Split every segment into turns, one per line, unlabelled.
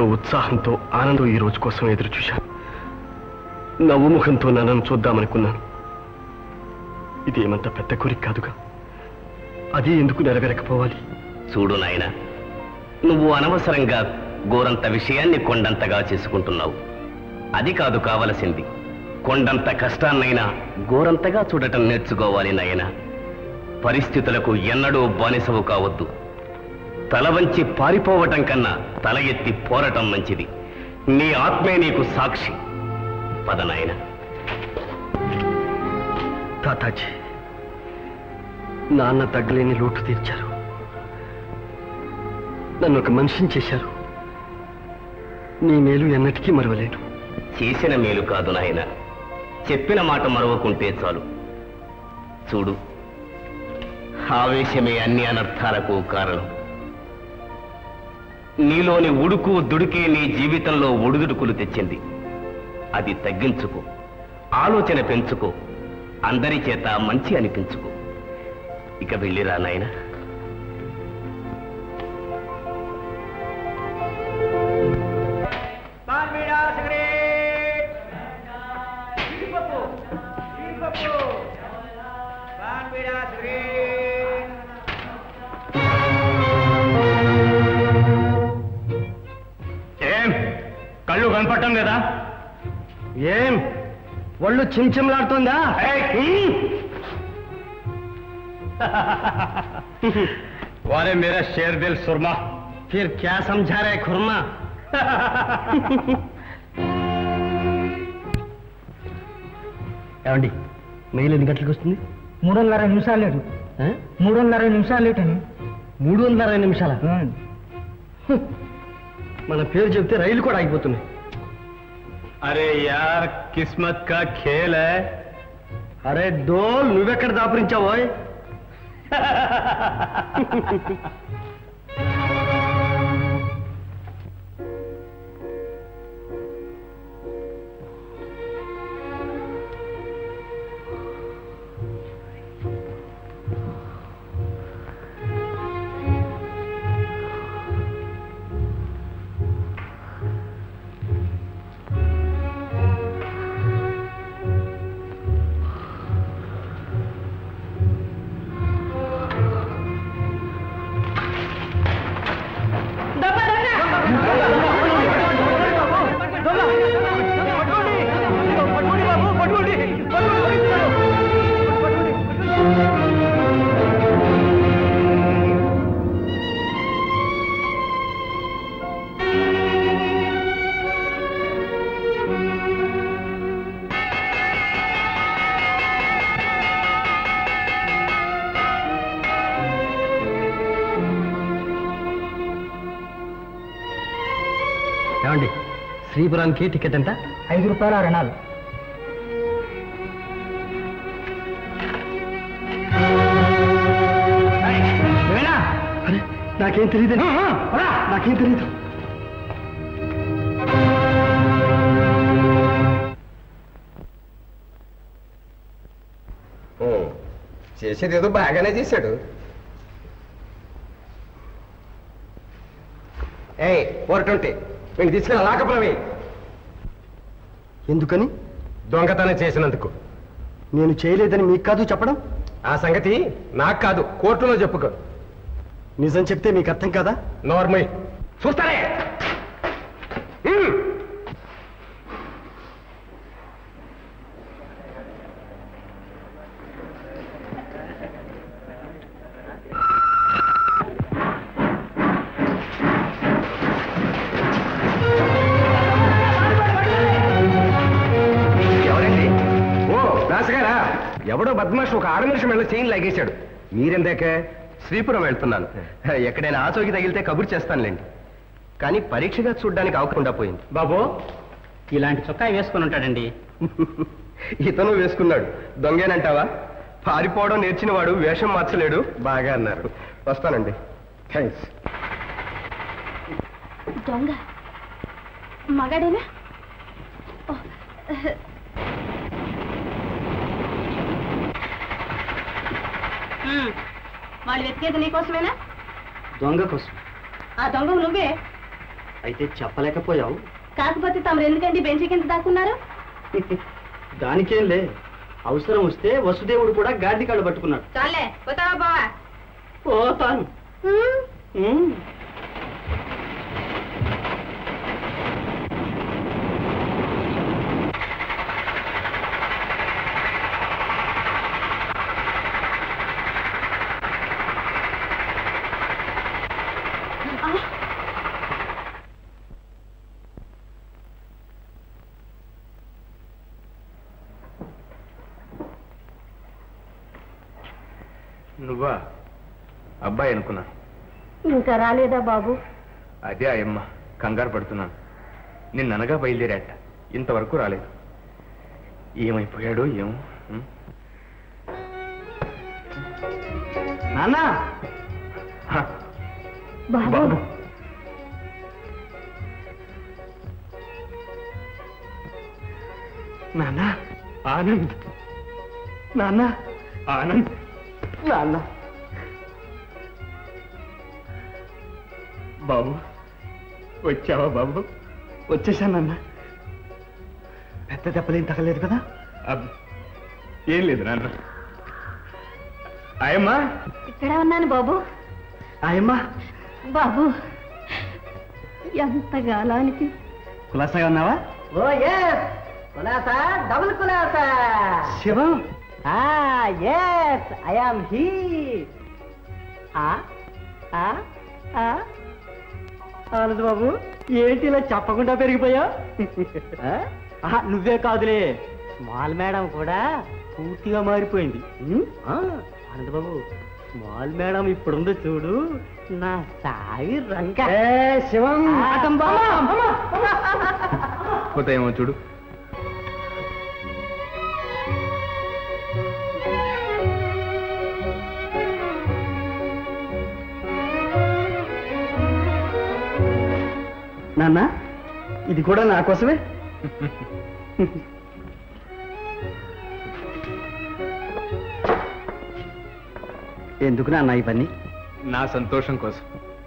ఉత్సాహంతో ఆనందం ఈ రోజు కోసం ఎదురు చూశాను నవ్వు ముఖంతో నన్ను చూద్దామనుకున్నాను ఇదేమంత పెద్ద కోరిక కాదుగా అది ఎందుకు నెరవేరకపోవాలి
చూడు నాయన నువ్వు అనవసరంగా గోరంత విషయాన్ని కొండంతగా చేసుకుంటున్నావు అది కాదు కావలసింది కొండంత కష్టాన్నైనా గోరంతగా చూడటం నేర్చుకోవాలి నాయన పరిస్థితులకు ఎన్నడూ బానిసవు కావద్దు తల వంచి పారిపోవటం కన్నా తల ఎత్తి పోరటం మంచిది నీ ఆత్మే నీకు సాక్షి పద నాయన
తాతాజీ నాన్న తగ్గలేని లోటు తీర్చారు నన్ను ఒక మనిషిని చేశారు నీ మేలు ఎన్నటికీ మరవలేను
చేసిన మేలు కాదు నాయన చెప్పిన మాట మరవకుంటే చాలు చూడు ఆవేశమే అన్ని అనర్థాలకు కారణం నీలోని ఉడుకు దుడికే నీ జీవితంలో ఒడిదుడుకులు తెచ్చింది అది తగ్గించుకో ఆలోచన పెంచుకో అందరి చేత మంచి అనిపించుకో ఇక వెళ్ళిరా నాయనా
ఏం కళ్ళు కనపడటం లేదా ఏం ఒళ్ళు చిమ్చిమ్లాడుతోందా वारे मेरा शेर दिल सुरमा फिर क्या समझा रहे खुरमा ఏమండి మెయిల్ ఎన్ని గంటలకు వస్తుంది
మూడు వందల అరవై నిమిషాలు లేటు మూడు వందల అరవై నిమిషాలు లేట్ అని
మూడు వందల అరవై నిమిషాల మన పేరు చెప్తే రైలు కూడా ఆగిపోతున్నాయి అరే యార్ కిస్మత్ కా ఖేల్ హై అరే డోల్ నువ్వెక్కడ దాపురించావో ఏమండి శ్రీపురానికి టికెట్ ఎంత
ఐదు రూపాయల రణాలు
అరే నాకేం తెలియదు నాకేం తెలియదు
చేసేది ఏదో బాగానే చేశాడు ఏయ్ ఫోర్ ట్వంటీ వీడిని తీసుకెళ్ళి లాకపురమే
ఎందుకని
దొంగతనం చేసినందుకు
నేను చేయలేదని మీకు కాదు చెప్పడం
ఆ సంగతి నాకు కాదు కోర్టులో చెప్పుకో
నిజం చెప్తే మీకు అర్థం కాదా
నోర్మై చూస్తారే హ్మ్. ఎవరండి ఓ దాసగారా ఎవడో బద్మాష్ ఒక ఆడ మనిషి మెళ్ళ చైన్ లాగేశాడు మీరెందాక
శ్రీపురం వెళ్తున్నాను ఎక్కడైనా ఆచోకి తగిలితే కబురు చేస్తానులేండి కానీ పరీక్షగా చూడ్డానికి అవకుండా పోయింది
బాబు ఇలాంటి చొక్కా వేసుకొని ఉంటాడండి
ఇతను వేసుకున్నాడు దొంగేనంటావా పారిపోవడం నేర్చిన వాడు వేషం మార్చలేడు
బాగా అన్నారు
వస్తానండి
థ్యాంక్స్
దొంగ మగాడేనా ఓ, ఉమ్, వాళ్ళు వెతికేది నీకోసమేనా
దొంగ కోసం
ఆ దొంగ నువ్వే
అయితే చెప్పలేకపోయావు
కాకపోతే తమరు ఎందుకండి బెంచి కింద దాక్కున్నారు
దానికేం లే అవసరం వస్తే వసుదేవుడు కూడా గాడి కాళ్ళు పట్టుకున్నాడు
చాలే పోతావా బావా
పోతాను ఉమ్.
నువ్వా అబ్బాయి అనుకున్నా
ఇంకా రాలేదా బాబు
అదే అయ్యమ్మ కంగారు పడుతున్నాను నిన్ననగా బయలుదేరాట ఇంతవరకు రాలేదు ఏమైపోయాడో ఏమో ఉం?
నాన్న
హ,
బాబు
బాబు నాన్న ఆనంద్ నాన్న ఆనంద్ నాన్న బాబు వచ్చావా బాబు వచ్చేసానన్న పెద్ద దెబ్బలేం తగలేదు కదా ఏం లేదు నాన్న ఆయమ్మా
ఇక్కడే ఉన్నాను బాబు
ఆయమ్మా
బాబు ఎంత గాలానికి
కులాసాగా ఉన్నావా
ఓ ఎస్ కులాసా డబుల్ కులాసా
Shivam
yes I am he Anand Babu ఏంటి ఇలా చెప్పకుండా పెరిగిపోయా నువ్వే కాదులే స్మాల్ మేడం కూడా పూర్తిగా మారిపోయింది ఉమ్, ఆ, ఆనంద్ బాబు స్మాల్ మేడం ఇప్పుడుందో చూడు నా సాయి రంగ శివం
పోతాయేమో చూడు
నాన్న ఇది కూడా నా కోసమే ఎందుకు నాన్న ఇవన్నీ
నా సంతోషం కోసం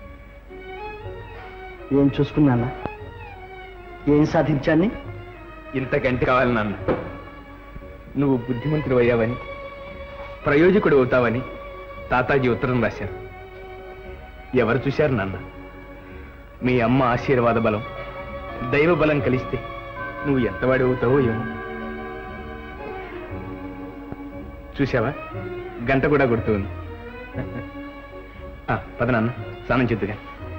ఏం చూసుకున్నానా ఏం సాధించాన్ని
ఇంతకంటే కావాలి నాన్న నువ్వు బుద్ధిమంతుడు అయ్యావని ప్రయోజకుడు అవుతావని తాతాజీ ఉత్తరం రాశారు ఎవరు చూశారు నాన్న మీ అమ్మ ఆశీర్వాద బలం దైవ బలం కలిస్తే నువ్వు ఎంతవాడి అవుతావో ఏమో చూశావా గంట కూడా కొడుతుంది ఆ, పద నాన్న స్నానం చేద్దుగా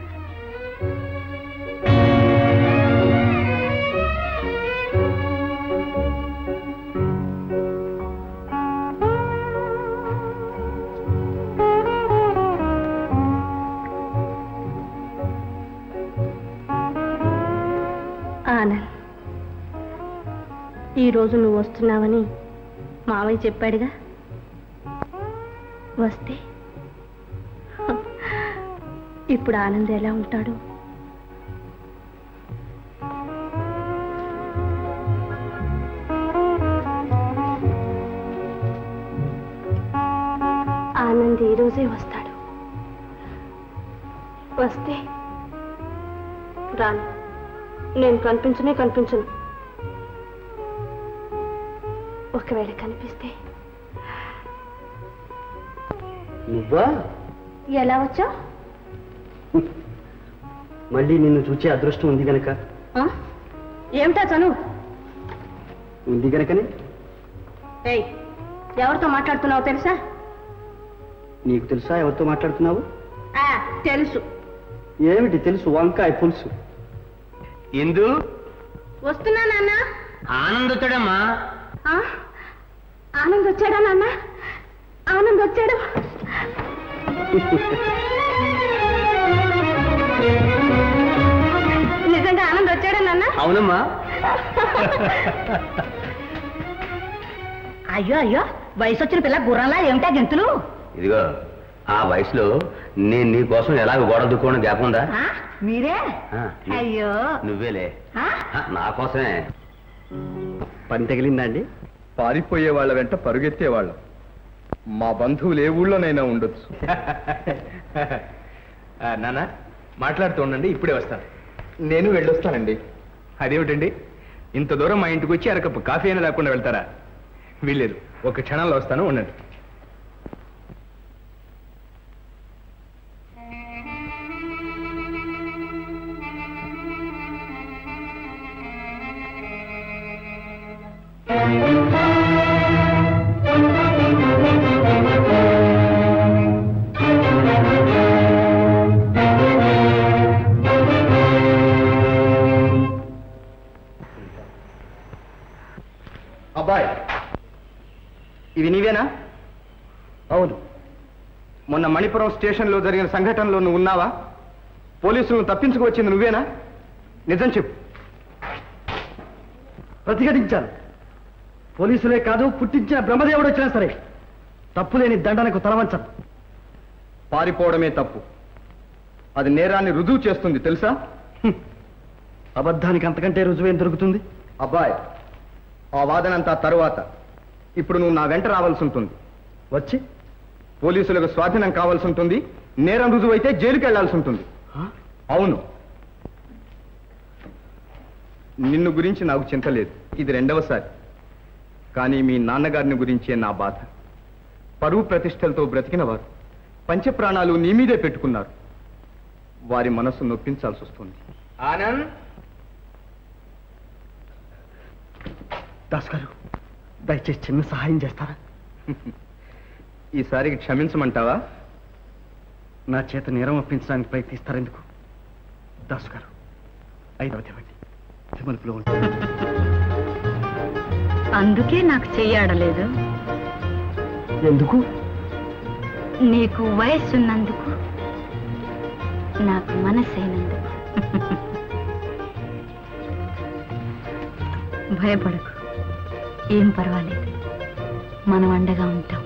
ఆనంద్ ఈరోజు నువ్వు వస్తున్నావని మావయ్య చెప్పాడుగా వస్తే హ, ఇప్పుడు ఆనంద్ ఎలా ఉంటాడు ఆనంద్ ఈ రోజే వస్తాడు వస్తే రాను నేను కనిపించనే కనిపించను ఒకవేళ కనిపిస్తే
నువ్వా
ఎలా వచ్చా
మళ్ళీ నిన్ను చూచే అదృష్టం ఉంది గనక
ఏమిటా చను
ఉంది గనకనే
ఏయ్ ఎవరితో మాట్లాడుతున్నావో తెలుసా
నీకు తెలుసా ఎవరితో మాట్లాడుతున్నావు
ఆ, తెలుసు
ఏమిటి తెలుసు వంకాయ పులుసు
ఎందు
వస్తున్నా నాన్న
ఆనందుతుడమ్మా
ఆ? ఆనంద్ వచ్చాడా నాన్న ఆనంద్ వచ్చాడు నిజంగా ఆనంద్ వచ్చాడా నాన్న
అవునమ్మా
అయ్యో అయ్యో వయసు వచ్చిన పిల్ల గుర్రంలా ఏమిటా గెంతులు
ఇదిగో ఆ వయసులో నేను నీ కోసం ఎలాగ గోడ దుక్కోవడం జ్ఞాపకం ఉందా
ఆ, మీరే
ఆ, ను-
అయ్యో
నువ్వేలే
ఆ?
ఆ, నా కోసమే
పని తగిలిందా అండి
పారిపోయే వాళ్ళ వెంట పరుగెత్తే వాళ్ళం మా బంధువులు ఏ ఊళ్ళోనైనా ఉండొచ్చు నాన్న మాట్లాడుతూ ఉండండి ఇప్పుడే వస్తాను నేను వెళ్ళొస్తానండి అదేమిటండి ఇంత దూరం మా ఇంటికి వచ్చి అరకప్పు కాఫీ అయినా లేకుండా వెళ్తారా వీల్లేదు ఒక క్షణంలో వస్తాను ఉండండి
అబ్బాయి ఇవి నీవేనా అవును మొన్న మణిపురం స్టేషన్లో జరిగిన సంఘటనలో నువ్వు ఉన్నావా పోలీసులను తప్పించుకు వచ్చింది నువ్వేనా నిజం చెప్పు
ప్రతిఘటించాను పోలీసులే కాదు పుట్టించిన బ్రహ్మదేవుడు వచ్చినా సరే తప్పులేని దండనకు తలవంచను
పారిపోవడమే తప్పు అది నేరాన్ని రుజువు చేస్తుంది తెలుసా
అబద్ధానికి అంతకంటే రుజువేం దొరుకుతుంది
అబ్బాయ్ ఆ వాదనంతా తరువాత ఇప్పుడు నువ్వు నా వెంట రావాల్సి ఉంటుంది
వచ్చి
పోలీసులకు స్వాధీనం కావాల్సి ఉంటుంది నేరం రుజువైతే జైలుకి వెళ్లాల్సి ఉంటుంది అవును నిన్ను గురించి నాకు చింత లేదు ఇది రెండవసారి కానీ మీ నాన్నగారిని గురించే నా బాధ పరువు ప్రతిష్టలతో బ్రతికిన వారు పంచప్రాణాలు నీ మీదే పెట్టుకున్నారు వారి మనస్సు నొప్పించాల్సి వస్తుంది
ఆనంద్
దాస్ గారు దయచేసి చిన్న సహాయం చేస్తారా
ఈసారికి క్షమించమంటావా
నా చేత నేరం ఒప్పించడానికి ప్రయత్నిస్తారెందుకు దాసు గారు ఐదవది ఇవ్వండి తిమలుపులో ఉంటుంది
అందుకే నాకు చెయ్యాడలేదు
ఎందుకు
నీకు వయస్సున్నందుకు నాకు మనసైనందుకు భయపడకు ఏం పర్వాలేదు మనం అండగా ఉంటాం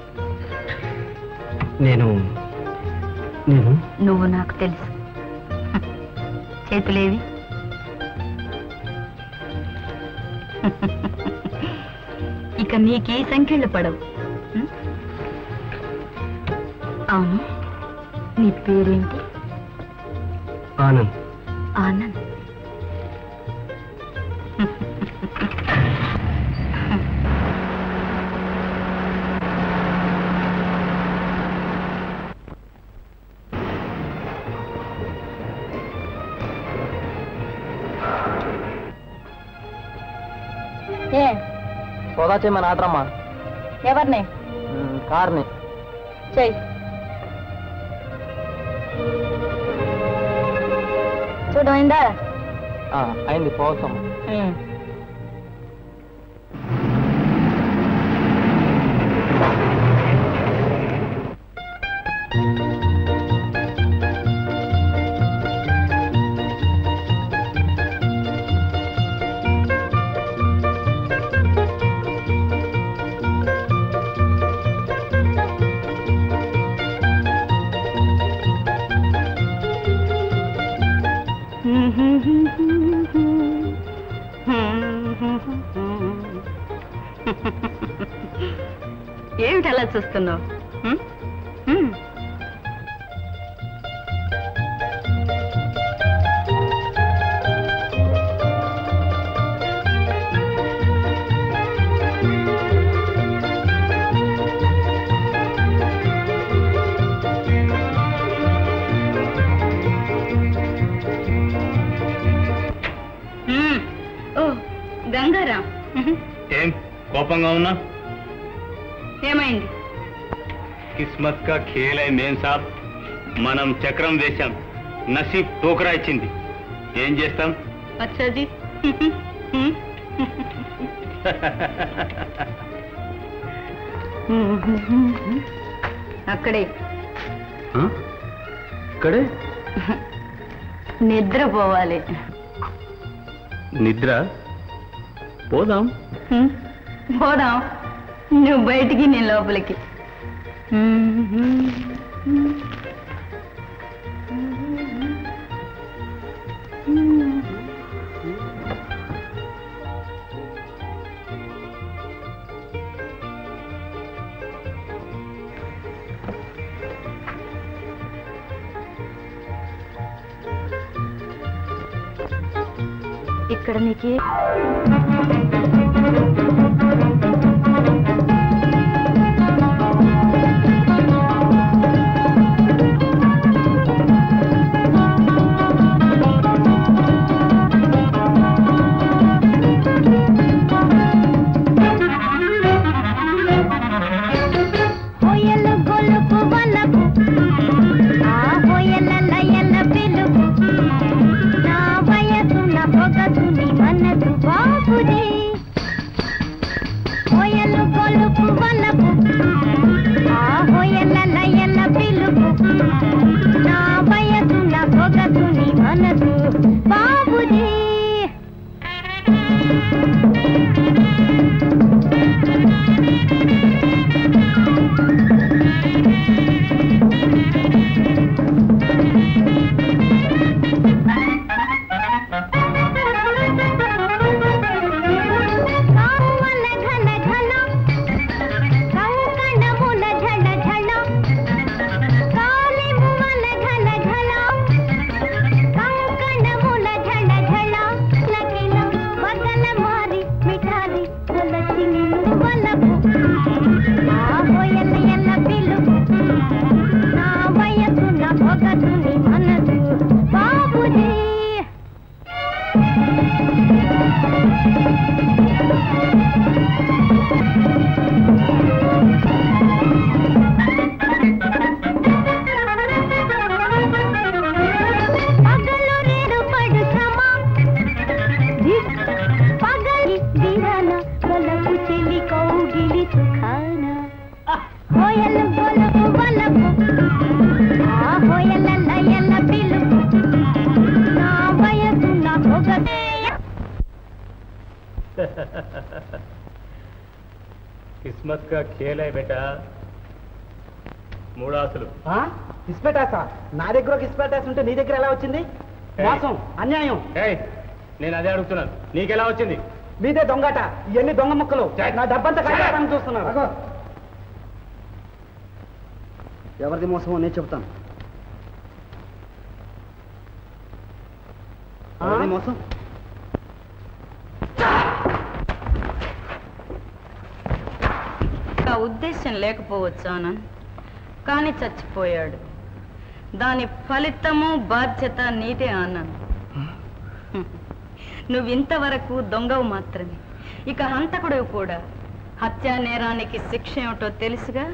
నేను నేను
నువ్వు నాకు తెలుసు చేతులేవి ఇక నీకే సంఖ్యలు పడవు ఉం? అవును నీ పేరేంటి
ఆనంద్
ఆనంద్ ఏ
సోదా చేయమని ఆటరమ్మా
ఎవరిని
కార్ని
చెయ్యి చూడమైందా
అయింది పోసం
ఏమిటి అలా చూస్తున్నావు ఉం? ఉం. ఉం. ఓ గంగారాం ఉహు.
ఏం కోపంగా ఉన్నా
ఏమైంది
కిస్మత్ కా ఖేల్ హై మేం సాబ్ మనం చక్రం వేశాం నసీబ్ టోకరా ఇచ్చింది ఏం చేస్తాం
వచ్చాజీ అక్కడే
ఇక్కడే
నిద్రపోవాలి
నిద్ర పోదాం
హ్మ్. పోదాం నువ్వు బయటికి నేను లోపలికి ఇక్కడ నీకే
హొయల గొలుపు వలపు ఆ హొయల లయల పిలుపు నా వయసున పొగసుని మనసు బాబుది హొయల గొలుపు వలపు ఆ హొయల లయల పిలుపు నా వయసున పొగసుని మనసు బాబుది కాముల ఘన ఘన కంకణముల ఝణ ఝణ కాలిముల ఘన ఘన కంకణముల ఝణ ఝణ లకిల బదల మారి మిఠాలి కొలచి నిన్ను వలపు ఆ హోయల ఎల్ల పిలుపు నా వయసు నా పొగసుని మనసు బాబుజీ పగలు రేడు పడు శ్రమ దిక్ పగలి దిరన కొలకు చెలి కౌగిలి సుఖాన హోయలు గొలపు వలపు ఆ హోయల లయల పిలుపు నా వయసు నా పొగతేయ
किस्मत का खेल है बेटा మూడాసులు
ఇస్పెటాసా నా దగ్గర ఒక ఇస్పెటాస్ ఉంటే నీ దగ్గర ఎలా వచ్చింది మోసం అన్యాయం
ఏయ్ నేను అదే అడుగుతున్నాను నీకెలా వచ్చింది
మీదే దొంగట ఇవన్నీ దొంగ ముక్కలు నా డబ్బంతా కాపాడడానికి చూస్తున్నారు ఎవరిది మోసమో నేను చెప్తాను ఎవరిది మోసం
ఆ ఉద్దేశం లేకపోవచ్చు ఆనంద్ కానీ చచ్చిపోయాడు దాని ఫలితము బాధ్యత నీదే ఆనంద్ హ్మ్. నువ్వు ఇంతవరకు దొంగవు మాత్రమే ఇక హంతకుడు కూడా హత్యా నేరానికి శిక్ష ఏమిటో తెలుసుగా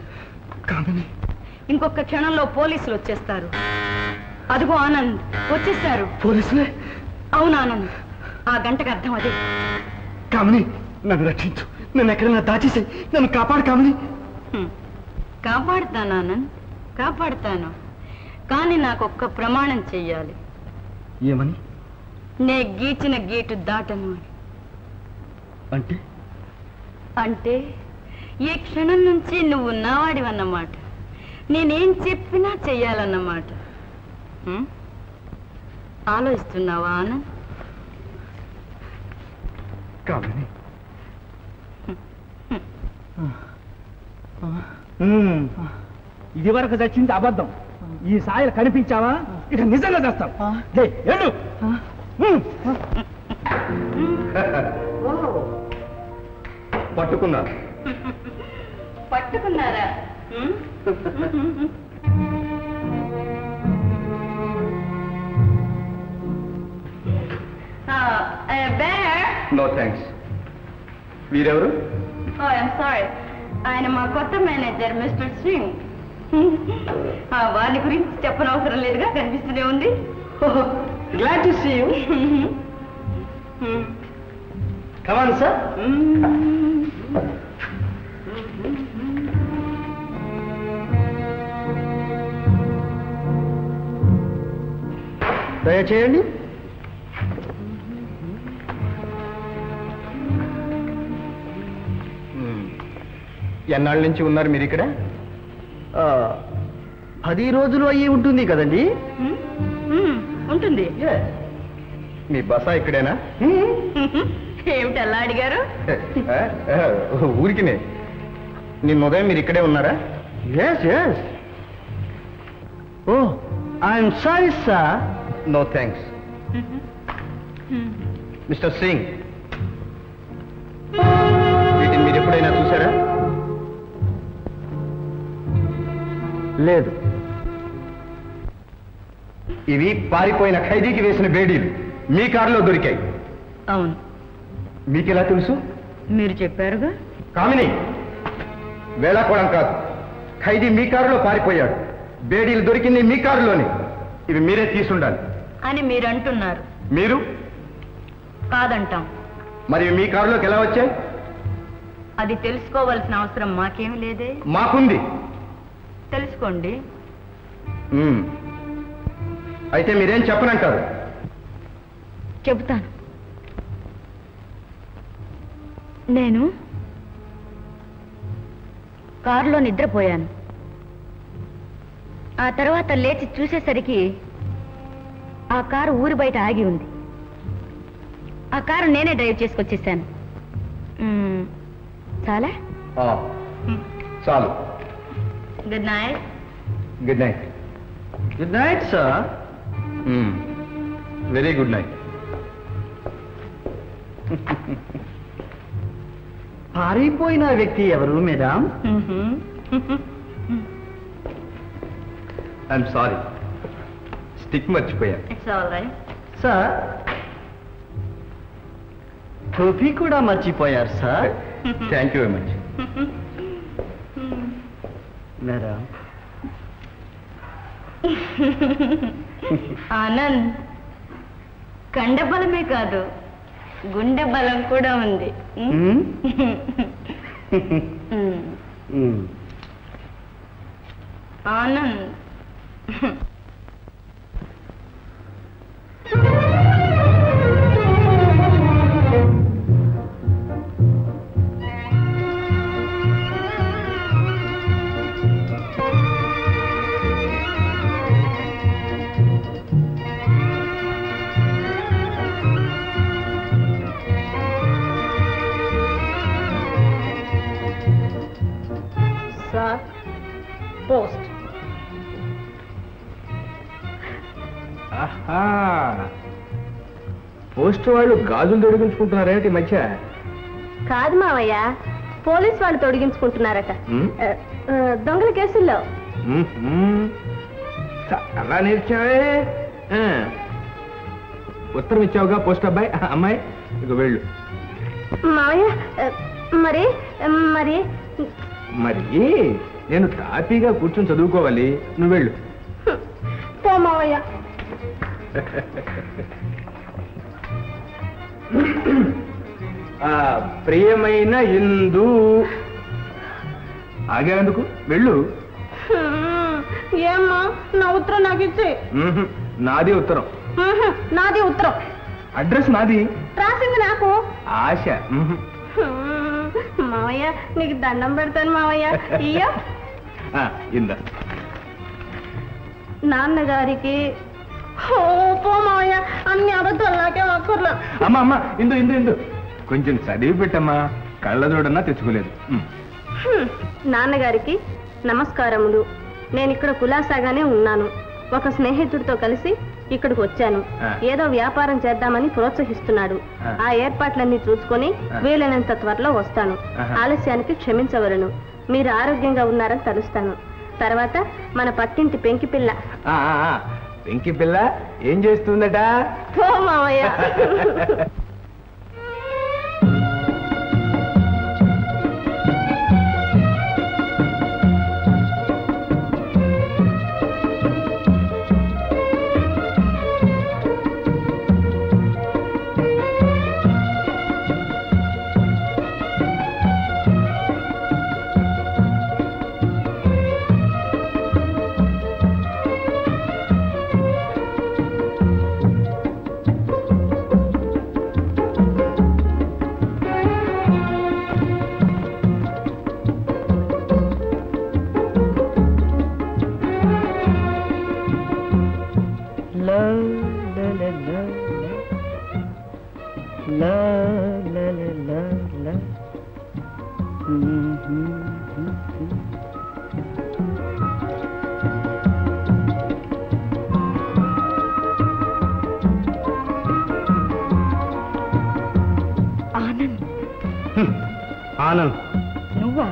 ఇంకొక క్షణంలో పోలీసులు వచ్చేస్తారు అదిగో ఆనంద్ వచ్చేస్తారు
పోలీసులే
అవును ఆనంద్ ఆ గంటకు అర్థం అదే
కామని నన్ను రక్షించు నన్ను ఎక్కడైనా దాచేసి నన్ను కాపాడు కామని
హ్మ్. కాపాడుతాను ఆనంద్ కాపాడుతాను కానీ నాకు ఒక్క ప్రమాణం చెయ్యాలి
ఏమని
నే గీచిన గీటు దాటను అని
అంటే
అంటే ఈ క్షణం నుంచి నువ్వు నావాడివన్నమాట నేనేం చెప్పినా చెయ్యాలన్నమాట హ్మ్? ఆలోచిస్తున్నావా ఆనంద్
కామని
ఇది వరకు చచ్చింది అబద్ధం ఈ సాయలు కనిపించావా ఇక నిజంగా చేస్తాం లే, వెళ్ళు. హ్మ్.
పట్టుకున్నాను
పట్టుకున్నారా హ్మ్? ఆ, ఏ, బేర్
నో థ్యాంక్స్ వీరెవరు
ఓ ఐఎమ్ సారీ ఆయన మా కొత్త మేనేజర్ మిస్టర్ సింగ్ ఆ, వారి గురించి చెప్పనవసరం లేదుగా కనిపిస్తూనే ఉంది
Glad to see you. Come on, sir. దయచేయండి
ఎన్నాళ్ళ నుంచి ఉన్నారు మీరు ఇక్కడ
ఆ, పది రోజులు అయ్యి ఉంటుంది కదండి
హ్మ్? హ్మ్, ఉంటుంది
మీ బస ఇక్కడేనా
ఏమిటి అలా అడిగారు
ఆ, ఆ, ఊరికినే నిన్న ఉదయం మీరు ఇక్కడే ఉన్నారా
yes yes oh I'm sorry sir
no thanks mister Singh వీటిని మీరు ఎప్పుడైనా చూసారా లేదు ఇవి పారిపోయిన ఖైదీకి వేసిన బేడీలు మీ కారులో దొరికాయి
అవును
మీకెలా తెలుసు
మీరు చెప్పారుగా
కామిని వేళాకోళం కాదు ఖైదీ మీ కారులో పారిపోయాడు బేడీలు దొరికింది మీ కారులోనే ఇవి మీరే తీసుండాలి
అని మీరు అంటున్నారు
మీరు
కాదంటాం
మరి ఇవి మీ కారులోకి ఎలా వచ్చాయి
అది తెలుసుకోవాల్సిన అవసరం మాకేం లేదే
మాకుంది
తెలుసుకోండి
మ్మ్. అయితే మీరేం చెప్పనంటారు
చెబుతాను నేను కారులో నిద్రపోయాను ఆ తర్వాత లేచి చూసేసరికి ఆ కారు ఊరి బయట ఆగి ఉంది ఆ కారు నేనే డ్రైవ్ చేసుకొచ్చేసాను మ్మ్. చాలా
ఆ, చాలు
good night
good night
good night sir
very good night
పారిపోయిన వ్యక్తి ఎవరు మేడం
ఐఎమ్ సారీ స్టిక్ మర్చిపోయా
ఇట్స్ ఆల్ రైట్
సార్ టోపీ కూడా మర్చిపోయారు sir
thank you very much
madam
Anand కండ బలమే కాదు గుండె బలం కూడా ఉంది
మ్మ్?
మ్మ్.
మ్మ్.
ఆనంద్
సార్ పోస్ట్
ఆహా పోస్ట్ వాళ్ళు గాజులు తొడిగించుకుంటున్నారేంటి ఈ మధ్య
కాదు మావయ్య పోలీస్ వాళ్ళు తొడిగించుకుంటున్నారట
ఉమ్,
ఆ, ఆ, దొంగల కేసుల్లో
ఉమ్, ఉమ్. చాలా నేర్చావే ఆ. ఉత్తరం ఇచ్చావుగా పోస్ట్ అబ్బాయి ఆ, అమ్మాయి ఇక వెళ్ళు
మావయ్య ఆ, మరి మరి
మరి నేను తాపీగా కూర్చొని చదువుకోవాలి నువ్వు వెళ్ళు
పో మావయ్య
ఆ ప్రియమైన ఇందు ఆగేందుకు వెళ్ళు
హ్మ్, ఏమ్మా నా ఉత్తరం నాకు ఇచ్చే
ఉహు, నాది ఉత్తరం
నాది ఉత్తరం
అడ్రస్ నాది
రాసింది నాకు
ఆశ ఉహు.
హ్మ్, మావయ్య నీకు దండం పెడతాను మావయ్య ఇయ్యో
ఆ, ఇందా
నాన్నగారికి ఓ, పో మావయ్య అన్ని అబద్ధాలు నాకే అక్కర్లా
అమ్మా అమ్మా ఇందు ఇందు ఇందు కొంచెం చదివి పెట్టమ్మా కళ్ళజోడన్నా తెచ్చుకోలేదు ఉమ్.
హ్మ్. నాన్నగారికి నమస్కారములు నేను ఇక్కడ కులాసాగానే ఉన్నాను ఒక స్నేహితుడితో కలిసి ఇక్కడికి వచ్చాను
ఆ.
ఏదో వ్యాపారం చేద్దామని ప్రోత్సహిస్తున్నాడు
ఆ.
ఆ ఏర్పాట్లన్నీ చూసుకొని
ఆ.
వీలైనంత త్వరలో వస్తాను
ఆహా.
ఆలస్యానికి క్షమించవలను మీరు ఆరోగ్యంగా ఉన్నారని తలుస్తాను తర్వాత మన పక్కింటి పెంకి పిల్ల
ఆ, ఆ, ఆ. వెంకి పిల్ల ఏం చేస్తుందట
ఓ మావయ్య
ఆనంద్
నువ్వా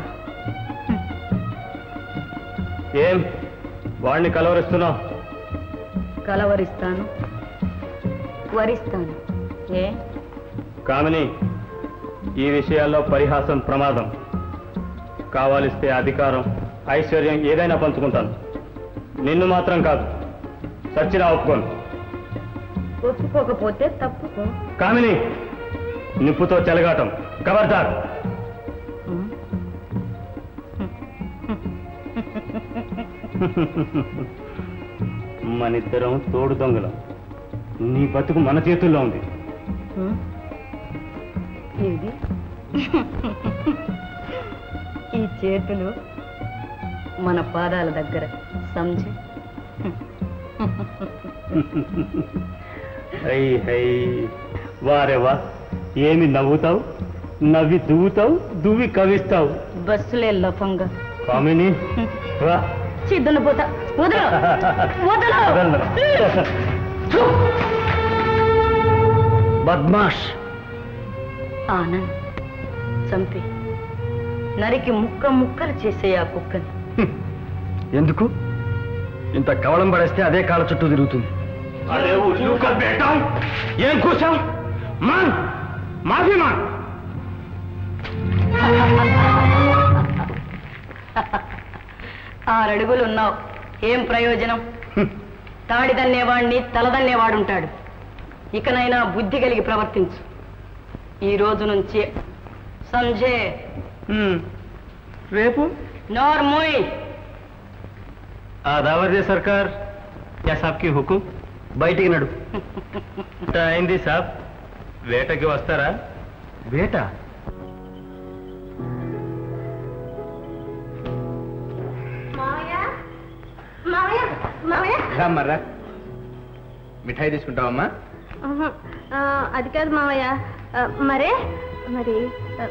ఏం వాడిని కలవరిస్తున్నావు
కలవరిస్తాను వరిస్తాను ఏ
కామిని ఈ విషయాల్లో పరిహాసం ప్రమాదం కావాలిస్తే అధికారం ఐశ్వర్యం ఏదైనా పంచుకుంటాను నిన్ను మాత్రం కాదు సచ్చినా ఒప్పుకోను
ఒప్పుకోకపోతే తప్పుకో
కామిని నిప్పుతో చెలగాటం కబర్దార్ మనిద్దరం తోడు దొంగలం నీ బతుకు మన చేతుల్లో ఉంది
ఇది ఈ చేతులు మన పాదాల దగ్గర సంజి
హై హై వారే వా ఏమి నవ్వుతావు నవ్వి దువ్వుతావు దువ్వి కవిస్తావు
బస్సులే లఫంగా
కామిని రా
చిద్దులు పోతా వదలు వదలు
వదలను.
బద్మాష్
ఆనంద్ చంపి నరికి ముక్క ముక్కలు చేసే ఆ కుక్కని
ఎందుకు ఇంత కవలం పడేస్తే అదే కాళ్ళ చుట్టూ తిరుగుతుంది
అరే ఉల్లు కా బేటా ఏం కూర్చాం మాన్ మాఫీ మాన్
ఆరడుగులు ఉన్నావు ఏం ప్రయోజనం తాడిదన్నేవాడిని తలదన్నేవాడుంటాడు ఇకనైనా బుద్ధి కలిగి ప్రవర్తించు ఈ రోజు నుంచి సంజే
రేపు
నోర్మోయ్
ఆదావర్ సర్కార్ యా సాబ్ కి హుకుం
బయటికి నడు
ఇంత అయింది సాబ్ వేటకి వస్తారా
వేట
రామ్మర్రా మిఠాయి తీసుకుంటావమ్మా
అది కాదు మావయ్య ఆ, మరే మరి ఆ,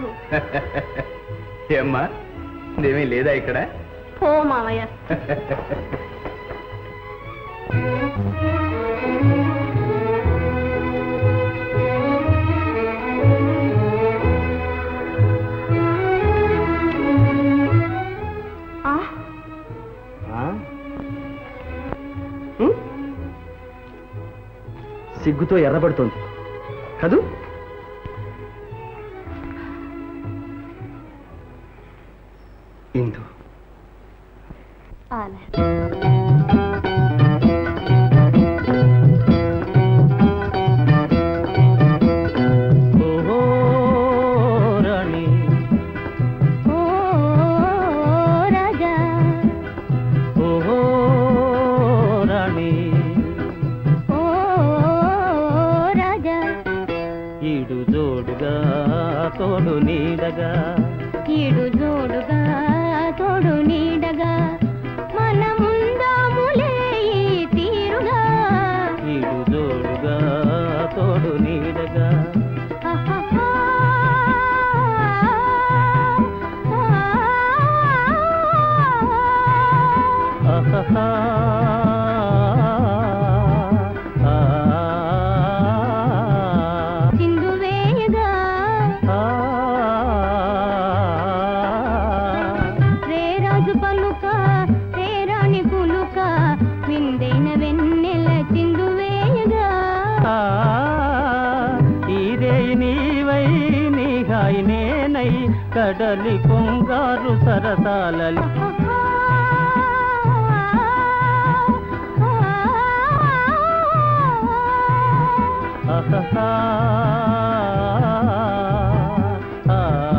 ఏమ్మా ఇదేమీ లేదా ఇక్కడ
పో మావయ్య ఆ,
సిగ్గుతో ఎర్రబడుతోంది కదూ ఇందు
ఆనంద్.
రాణి
ఓ రాజా
ఓహో రాణి
ఓ రాజా
ఈడు జోడుగా తోడు నీడగా
ఈడు జోడుగా తోడు నీడగా మనముందాములే ఈ తీరుగా
ఈడు జోడుగా తోడు నీడగా
ఆహాహా.
ఆహాహా. ఆ.
చిందు వేయగా
ఆ.
రే రాజు పలుక రే రాణి పులుక విందైన వెన్నెల చిందు వేయగా
ఆ. ఇదే నీవై నీ హాయి నేనై కడలి పొంగారు సరసాలలి ఆహాహా. ఆ.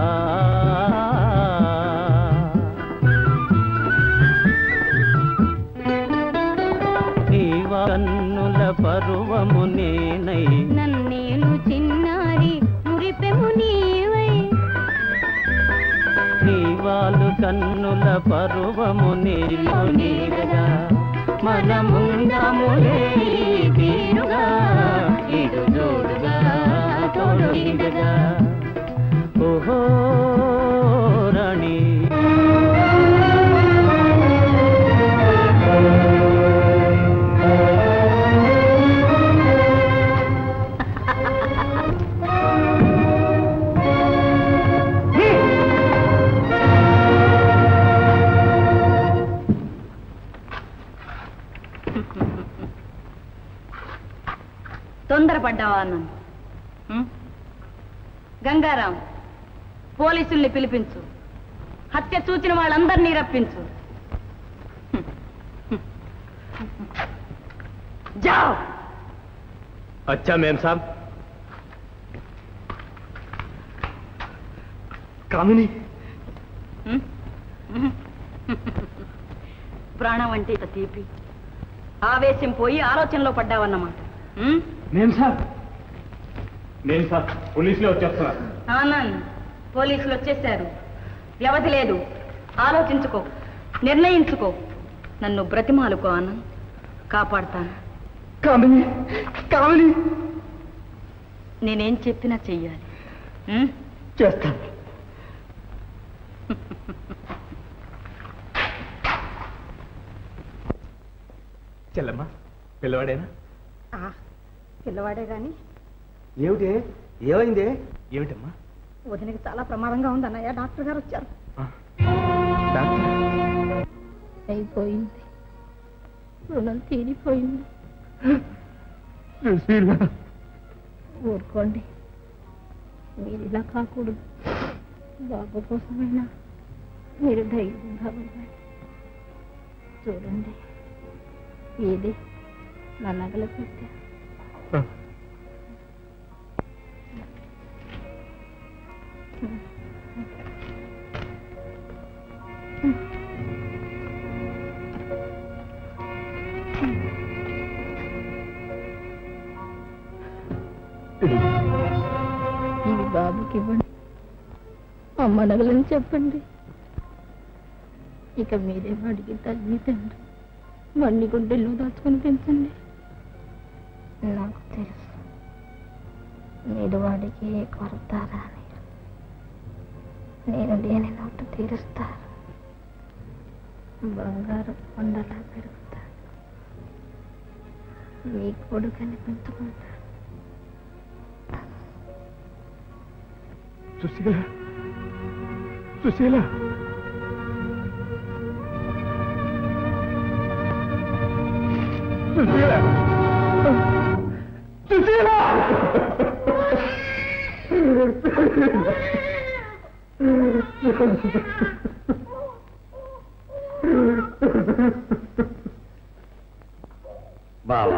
నీవా కన్నుల పరువము నేనై
నన్నేలు చిన్నారి మురిపెము నీవై
నీవాలు కన్నుల పరువము నీలో నీడగా మనముందములే ఈ తీరుగా ఇడు జోడుగా తోడు నీడగా ఓహో రాణి
ఆ
తొందరపడ్డావా అన్నాను ఉం? గంగారాం పోలీసుల్ని పిలిపించు హత్య చూచిన వాళ్ళందరినీ రప్పించు జావ్
అచ్చా మేం సాబ్
కామిని
ఉం? ఉం. ప్రాణం అంటే ఇక తీపి ఆవేశం పోయి ఆలోచనలో పడ్డావన్నమాట ఉం?
మేం సార్
నేను సార్ పోలీసులే వచ్చేస్తున్నారు
ఆనంద్ పోలీసులు వచ్చేశారు వ్యవధి లేదు ఆలోచించుకో నిర్ణయించుకో నన్ను బ్రతిమాలుకో ఆనంద్ కాపాడతాను
కామిని కామిని
నేనేం చెప్పినా చెయ్యాలి ఉం?
చేస్తాను
చెల్లమ్మా పిల్లవాడేనా
పిల్లవాడే గాని
ఏమిటి ఏమైంది
ఏమిటమ్మా
వదినకి చాలా ప్రమాదంగా ఉందన్నయ్య డాక్టర్ గారు వచ్చారు
డాక్టర్
అయిపోయింది రుణం తీరిపోయింది ఊరుకోండి మీరు ఇలా కాకూడదు బాబు కోసమైనా మీరు ధైర్యంగా ఉండాలి చూడండి ఇది నా నగల పెట్టా ఇవి బాబుకి ఇవ్వండి అమ్మ నగలని చెప్పండి ఇక మీరే వాడికి తల్లి తండ్రి మన్ని గుండెల్లో దాచుకొని పెంచండి నాకు తెలుసు మీరు వాడికి ఏ కొరత రాని నేను లేని నోటు తీరుస్తాను బంగారు కొండలా పెరుగుతాను మీ కొడుకని పెంచుకుంటాను
సుశీల సుశీల సుశీల సుశీల
బావా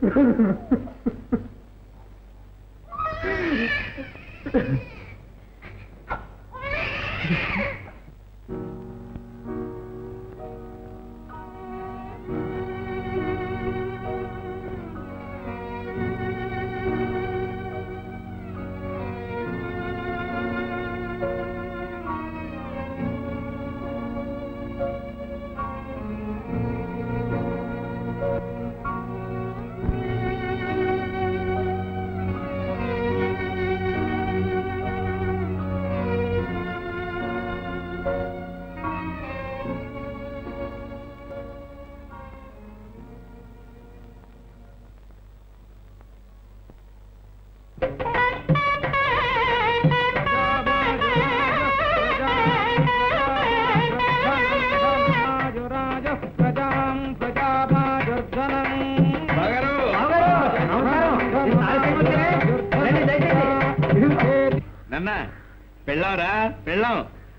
నన్న పెళ్ళాంరా పెళ్ళాం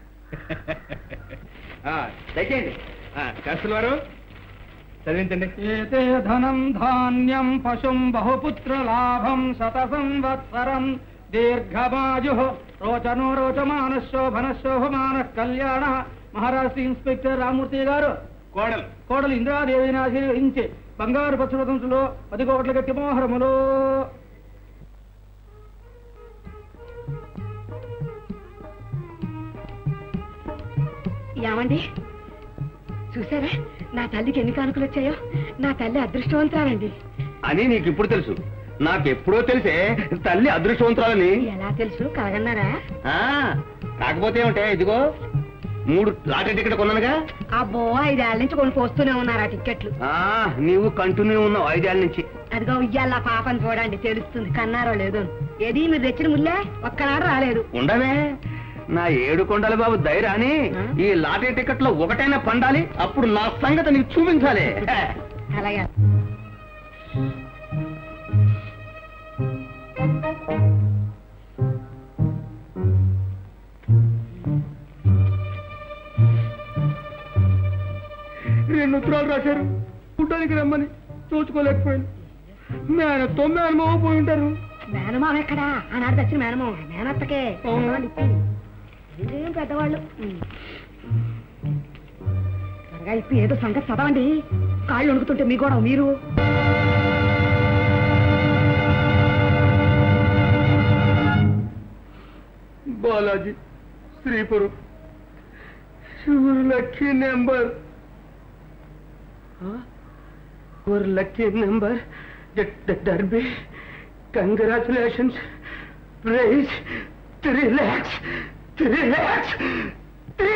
దయచేయండి కస్తుల వారు చదివించండి
ఏతే ధనం ధాన్యం పశుం బహుపుత్ర లాభం శత సంవత్సరం దీర్ఘమాయు రోచనో రోచమాన శోభన శోభమాన కళ్యాణ మహారాష్ట్ర ఇన్స్పెక్టర్ రామూర్తి గారు
కోడలు
కోడలు ఇంద్రాదేవిని ఆశీర్వదించి బంగారు పశువతంసులో పది కోట్ల గట్టి మోహరములో
ఏమండి చూసారా నా తల్లికి ఎన్ని కానుకలు వచ్చాయో నా తల్లి అదృష్టవంతురాలండి
అని నీకు ఇప్పుడు తెలుసు నాకెప్పుడో తెలిసే తల్లి అదృష్టవంతురాలని
ఎలా తెలుసు కాగన్నారా
ఆ, కాకపోతే ఏమిటే ఇదిగో మూడు లాటరీ టికెట్ కొన్నానుగా
అబ్బో ఐదేళ్ల నుంచి కొని పోస్తూనే ఉన్నారు ఆ టిక్కెట్లు
ఆ, నీవు కంటిన్యూ ఉన్నావు ఐదేళ్ళ నుంచి
అదిగో ఇయ్యాల పాపని చూడండి తెలుస్తుంది కన్నారో లేదో ఏది మీరు తెచ్చిన ముల్లే ఒక్కనాడు రాలేదు
ఉండవే నా ఏడు కొండల బాబు ధైర్యాన్ని ఈ లాటరీ టికెట్ లో ఒకటైనా పండాలి అప్పుడు నా సంగతి నీకు చూపించాలి
అలాగే
రెండు ఉత్తరాలు రాశారు చూడ్డానికి రమ్మని చూసుకోలేకపోయాను మేనతో మేనమావ పోయి ఉంటారు
మేనమామ ఎక్కడా ఆనాడు తెచ్చిన మేనమామ మేనత్తకే
అవును.
ఏం పెద్దవాళ్ళు త్వరగా ఇప్పి ఏదో సంగతి చదవండి కాళ్ళు వణుకుతుంటే మీ కూడా మీరు
బాలాజీ శ్రీపురం శివుడు lucky number your lucky number derby congratulations prize three lakhs three lakhs three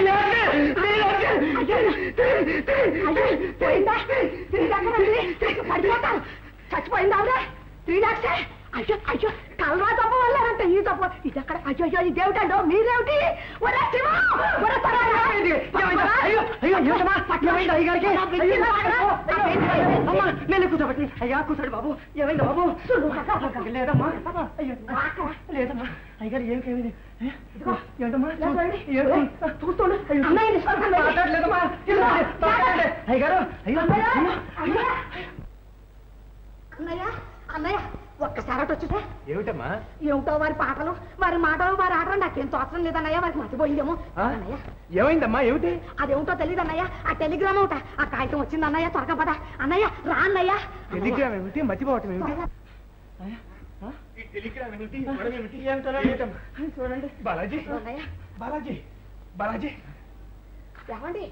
పడిపోతారు చచ్చిపోయింది ఆవిడ త్రీ లాక్స్ అయ్యో అయ్యో కలరా తప్ప వల్లారంట ఈ తప్ప ఇది అక్కడ అయ్యో అయ్యో ఇదేమిటండో మీరేమిటి ఒరే శివ! ఒరే పరారా!
అయ్యో అయ్యో ఏమిటమ్మా? ఏమైంది అయ్యగారికి? అయ్యో, అమ్మా, నేను కూర్చోబెట్టి అయ్యా కూర్చోండి బాబు ఏమైంది బాబు లేదమ్మా అయ్యో లేదమ్మా అయ్యగారు ఏం ఏమైంది ఏ? ఏంటమ్మా ఏంటి? చూస్తుండు అయ్యో. మాట్లాడలేదమ్మా. మాట్లాడండి. అయ్యగారు అయ్యో అయ్యో, అయ్యో.
అన్నయ్య అన్నయ్య ఒక్కసారి అటు వచ్చితే
ఏమిటమ్మా
ఏమిటో వారి పాటలు వారి మాటలు వారి ఆటలు నాకేం తోచడం లేదన్నయ్య వారికి మర్చిపోయిందేమో
ఆ?
అన్నయ్య
ఏమైందమ్మా ఏమిటి
అదేమిటో తెలియదు అన్నయ్య ఆ టెలిగ్రామ్ ఒకట ఆ కాగితం వచ్చింది అన్నయ్య త్వరగా పద అన్నయ్య రా అన్నయ్య
టెలిగ్రామ్ ఏమిటి మర్చిపోవటం ఏమిటి
త్వరగా.
ఈ టెలిగ్రామ్ ఏమిటి గొడవ ఏమిటి ఏమిటమ్మా?
చూడండి
బాలాజీ
అన్నయ్య
బాలాజీ బాలాజీ
ఏమండి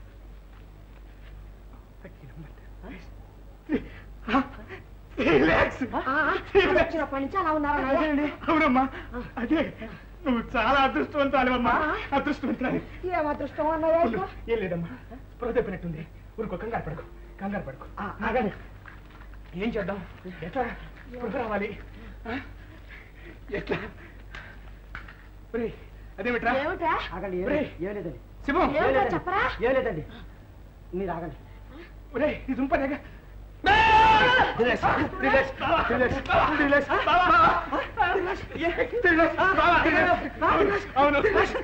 ఆ, ఆ, అది వచ్చినప్పటి నుంచి అలా ఉన్నారు అన్నయ్య
అవునమ్మా అదే నువ్వు చాలా అదృష్టవంతాలివమ్మా అదృష్టవంతాలి
ఏం అదృష్టం అన్నయ్య
ఉండు.
ఇదిగో.
ఏం లేదమ్మా స్పృహ తప్పినట్టుంది ఊరుకో కంగారు పడుకో కంగారు పడుకో
ఆ, ఆగండి
ఏం చేద్దాం ఎట్లా స్పృహ రావాలి ఆ? ఎట్లా ఒరేయ్, అదేమిట్రా
ఏమిటా
ఆగండి ఏం
ఒరేయ్.
ఏం లేదండి
శివం
ఏం
ఏమిటో
లేదండి.
చెప్పరా
ఏం లేదండి మీరు ఆగండి
ఒరేయ్, ఇది దుంపనేగా రిలాక్స్ రిలాక్స్ రిలాక్స్ రిలాక్స్ అవును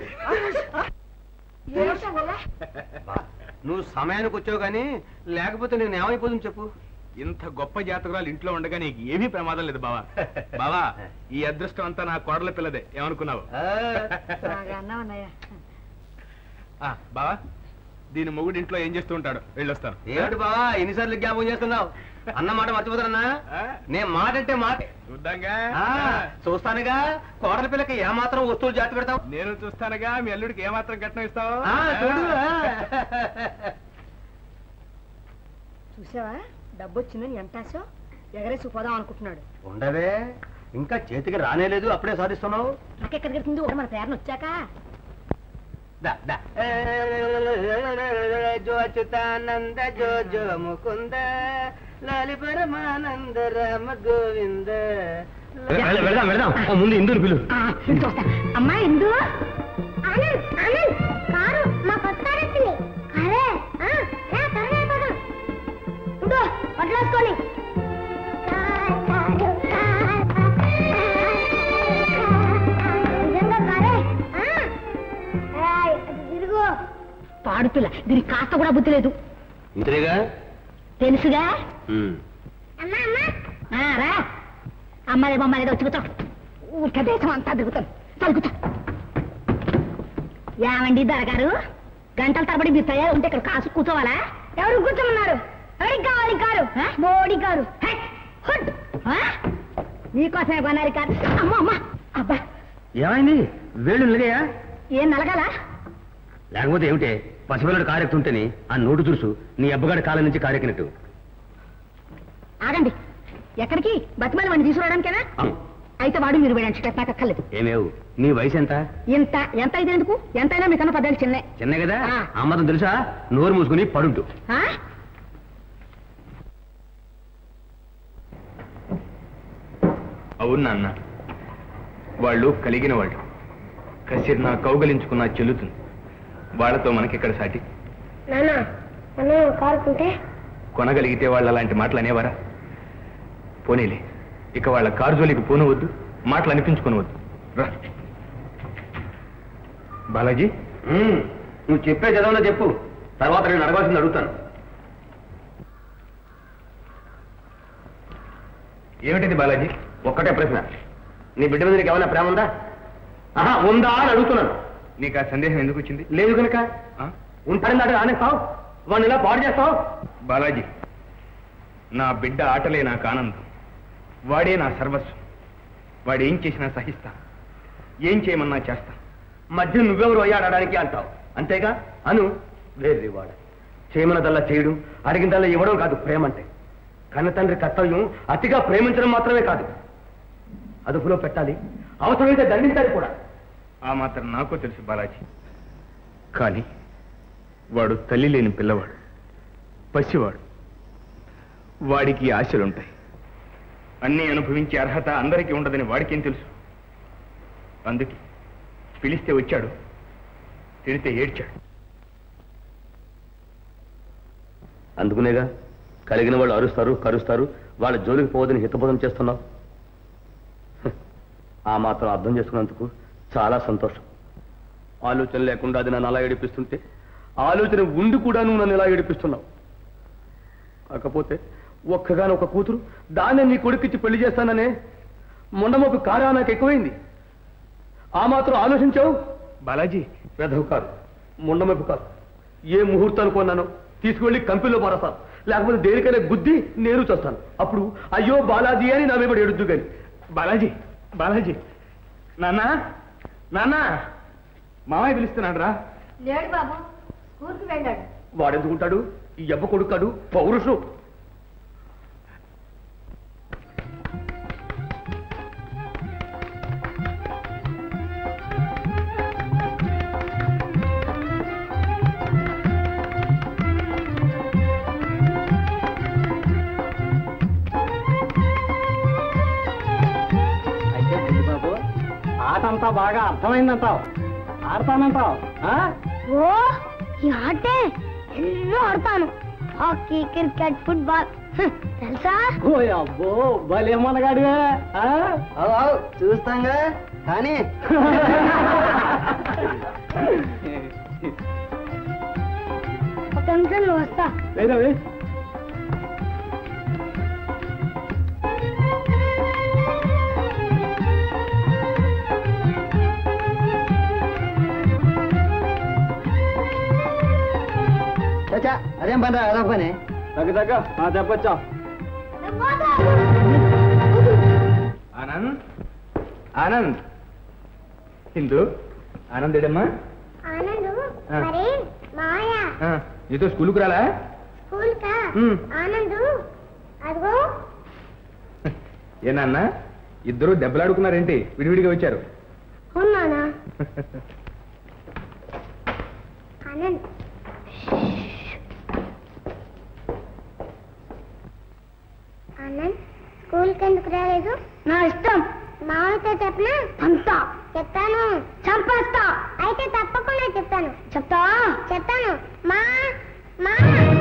ఏమిటన్నయ్య
నువ్వు సమయానికి వచ్చావు కానీ లేకపోతే నేను ఏమైపోతుంది చెప్పు
ఇంత గొప్ప జాతకురాలు ఇంట్లో ఉండగా నీకు ఏమీ ప్రమాదం లేదు బావా బావా ఈ అదృష్టం అంతా నా కోడల పిల్లదే ఏమనుకున్నావు
బాగా అన్నావు అన్నయ్య
ఆ, బావా దీని మొగుడు ఇంట్లో ఏం చేస్తూ ఉంటాడు వెళ్ళొస్తాను
ఏమిటి బావా ఎన్నిసార్లు జ్ఞాపకం చేస్తున్నావు అన్న మాట మర్చిపోతారన్నా
ఆ?
నేను మాట అంటే మాట
చూద్దాంగా
ఆ, చూస్తానుగా కోడల పిల్లకి ఏమాత్రం వస్తువులు జాతి పెడతావు
నేను చూస్తానుగా మీ అల్లుడికి ఏమాత్రం కట్నం ఇస్తావు
ఆ, చూడు ఆ.
చూసావా డబ్బు వచ్చిందని ఎంత ఆశ ఎగరేసి పోదాం అనుకుంటున్నాడు
ఉండవే ఇంకా చేతికి రానేలేదు అప్పుడే సాధిస్తున్నావు
నాకెక్కడికి వెళ్తుంది ఒక మన పేరును వచ్చాక
దా, దా. జో అచ్యుతానంద జో జో ముకుంద లాలి పరమానంద రామ గోవింద వెళదాం వెళదాం ముందు ఇందుని పిలు
ఆ, చూస్తా అమ్మా ఇందు
ఆనంద్ ఆనంద్ కారు మా కొత్త కారు వచ్చింది అరే ఆ, రా త్వరగా పద ఉండు వడ్లేసుకొని నిజంగా కారే ఆ, ఏయ్, అటు తిరుగు
పాడుపిల్ల దీనికి కాస్త కూడా బుద్ధి లేదు
ఇంతేగా
తెలుసుగా
అమ్మా అమ్మా
ఆ, రా అమ్మలే బొమ్మలేదో వచ్చి కూర్చో ఊరికే దేశం అంతా తిరుగుతాను తలుగుతా ఏమండి దొరగారు గంటల తరబడి మీరు తయారు ఉంటే ఇక్కడ కాసు కూర్చోవాలా
ఎవరు కూర్చోమన్నారు ఎవరికి కావాలి కారు
ఆ?
మోడీ కారు
హై, హుడ్. ఆ? నీకోసమే కొనాలి కాదు అమ్మ అమ్మ అబ్బా
ఏమైంది వేళ్ళు నిలగాయా
ఏం నలగాల
లేకపోతే ఏమిటే పసిపిల్లడు కారెక్తుంటేని ఆ నోటు తురుసు నీ అబ్బగాడి కాలం నుంచి కారెక్కినట్టు
ఆగండి ఎక్కడికి బతిమాలి వాడిని తీసుకురావడానికేనా అయితే వాడు మీరు వేయడానికి నాకు అక్కర్లేదు
ఏమేవు నీ వయసు ఎంత
ఎంత ఎంత అయితే ఎందుకు ఎంతైనా మీకన్నా పదాలు చిన్నే
చిన్న కదా
ఆ.
అమ్మతం తెలుసా నోరు మూసుకుని పడుంటు
ఆ?
అవును నాన్న వాళ్ళు కలిగిన వాళ్ళు కసిరి నా కౌగలించుకున్న చెల్లుతుంది వాళ్ళతో మనకిక్కడ సాటి
నాన్న అన్నయ్య కారు కొంటే
కొనగలిగితే వాళ్ళు అలాంటి మాటలు అనేవారా పోనీలే ఇక వాళ్ళ కారు జోలికి పోనవద్దు మాటలు అనిపించుకోనవద్దు రా బాలాజీ
నువ్వు చెప్పే చదవలో చెప్పు తర్వాత నేను అడగాల్సింది అడుగుతాను
ఏమిటిది బాలాజీ
ఒక్కటే ప్రశ్న నీ బిడ్డ మీద నీకు ఏమైనా ప్రేమ ఉందా ఆహా ఉందా అని అడుగుతున్నాను
నీకు ఆ సందేహం ఎందుకు వచ్చింది
లేదు కనుక
ఆ?
ఉంటాడని ఆనేస్తావు వాడిని ఇలా పాడు చేస్తావు
బాలాజీ నా బిడ్డ ఆటలే నాకు ఆనందం వాడే నా సర్వస్వం వాడు ఏం చేసినా సహిస్తా ఏం చేయమన్నా చేస్తా
మధ్య నువ్వెవరు అయ్యాడడానికి అంటావు అంతేగా అను వేరే వాడ చేయమన్నదల్లా చేయడం అడిగిందల్లా ఇవ్వడం కాదు ప్రేమ అంటే కన్న తండ్రి కర్తవ్యం అతిగా ప్రేమించడం మాత్రమే కాదు అదుపులో పెట్టాలి అవసరమైతే దండించాలి కూడా
ఆ మాత్రం నాకు తెలుసు బాలాజీ కానీ వాడు తల్లి లేని పిల్లవాడు పసివాడు వాడికి ఆశలుంటాయి అన్నీ అనుభవించే అర్హత అందరికీ ఉండదని వాడికేం తెలుసు అందుకే పిలిస్తే వచ్చాడు తిడితే ఏడ్చాడు
అందుకునేగా కలిగిన వాళ్ళు అరుస్తారు కరుస్తారు వాళ్ళ జోలికి పోవద్దని హితబోధం చేస్తున్నావు హ, ఆ మాత్రం అర్థం చేసుకున్నందుకు చాలా సంతోషం ఆలోచన లేకుండా అది నన్ను అలా ఏడిపిస్తుంటే ఆలోచన ఉండి కూడా నువ్వు నన్ను ఇలా ఏడిపిస్తున్నావు కాకపోతే ఒక్కగానొక ఒక కూతురు దాన్ని నీ కొడుకిచ్చి పెళ్లి చేస్తాననే మొండమొక కారా నాకు ఎక్కువైంది ఆ మాత్రం ఆలోచించావు
బాలాజీ
వెధవు కాదు ముండమెప్పు కాదు ఏ ముహూర్తానికి కొన్నానో తీసుకువెళ్ళి కంపెనీలో మారస్తాను లేకపోతే దేనికైనా గుద్ది నేను చేస్తాను అప్పుడు అయ్యో బాలాజీ అని నా మీద ఎడుద్దు కానీ
బాలాజీ బాలాజీ నాన్నా నాన్నా మామయ్య పిలుస్తున్నాడు రా
లేడు బాబు స్కూల్కి వెళ్ళాడు
వాడెందుకుంటాడు ఈ ఎబ్బ కొడుకాడు పౌరుషు
అయితే బుద్ధి బాబు ఆట అంతా బాగా అర్థమైందంటావు ఆడతానంటావు ఆ?
ఓ ఈ ఆటే ఎన్నో ఆడతాను హాకీ క్రికెట్ ఫుట్బాల్ హ్, తెలుసా
ఓ అబ్బో భలే మనగాడివే ఆ?
చూస్తాంగా కానీ
ఒక నిమిషంలో వస్తా
వేరే వే.
చచ్చా అదేం పని రా అదొక పని
దగ్గ దగ్గ ఆ చెప్పొచ్చా
ఆనంద్ ఆనంద్ హిందూ ఆనంద్ ఏడమ్మా
ఆనందు
ఆ.
మరి మాయా
ఆ, నీతో స్కూల్కి రాలా
స్కూల్ కా
ఉమ్.
ఆనందు అదిగో
ఏ నాన్న ఇద్దరు దెబ్బలాడుకున్నారేంటి విడివిడిగా వచ్చారు
ఉన్నానా ఆనంద్ ఆనంద్ స్కూల్కి ఎందుకు రాలేదు నా ఇష్టం మామూలుతో చెప్పనా చంపుతా చెప్తాను చంపేస్తా అయితే తప్పకుండా చెప్తాను చెప్తావా చెప్తాను మా మా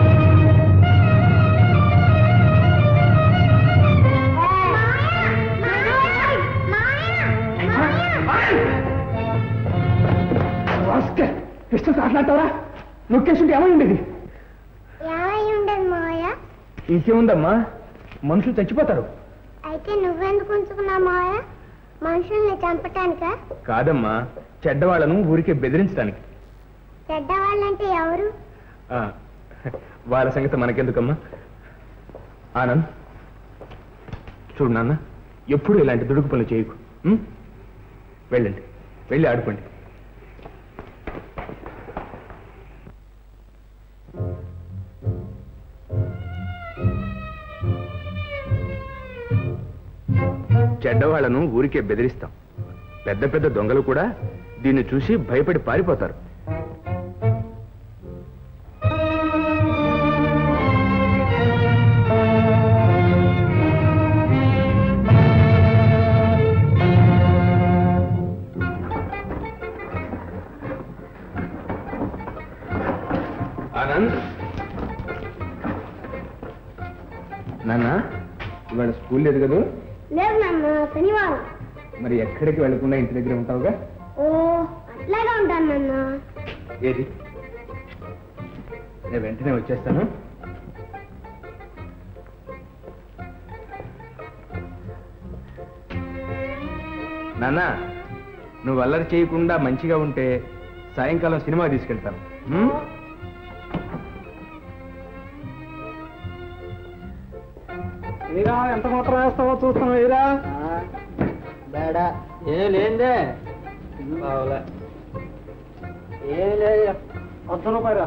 కృష్ణ మాట్లాడతావా నొక్కేసుంటే ఏమైంది
ఏమై ఉండదు మావయ్య
ఇంకేముందమ్మా మనుషులు చచ్చిపోతారు
అయితే నువ్వెందుకు ఉంచుకున్నావు మావయ్య మనుషుల్ని చంపటానికా
కాదమ్మా చెడ్డవాళ్ళను ఊరికే బెదిరించడానికి
చెడ్డవాళ్ళంటే ఎవరు
ఆ, వాళ్ళ సంగతి మనకెందుకమ్మా ఆనంద్ చూడు నాన్న ఎప్పుడు ఇలాంటి దుడుకు పనులు చేయకు ఉం? వెళ్ళండి వెళ్ళి ఆడుకోండి చెడ్డవాళ్లను ఊరికే బెదిరిస్తాం పెద్ద పెద్ద దొంగలు కూడా దీన్ని చూసి భయపడి పారిపోతారు ఆనంద్ నాన్న ఇవాళ స్కూల్ లేదు కదా
లేదు నాన్న శనివారం
మరి ఎక్కడికి వెళ్ళకుండా ఇంటి దగ్గర ఉంటావుగా
ఓ అట్లాగే ఉంటాను నాన్న
ఏది నేను వెంటనే వచ్చేస్తాను నాన్న నువ్వు అల్లరి చేయకుండా మంచిగా ఉంటే సాయంకాలం సినిమా తీసుకెళ్తాను ఉం?
వీరా ఎంత మాత్రం వేస్తావో చూస్తాను వీరా బేడా ఏ లేదే ఏ లేదు వంద రూపాయలు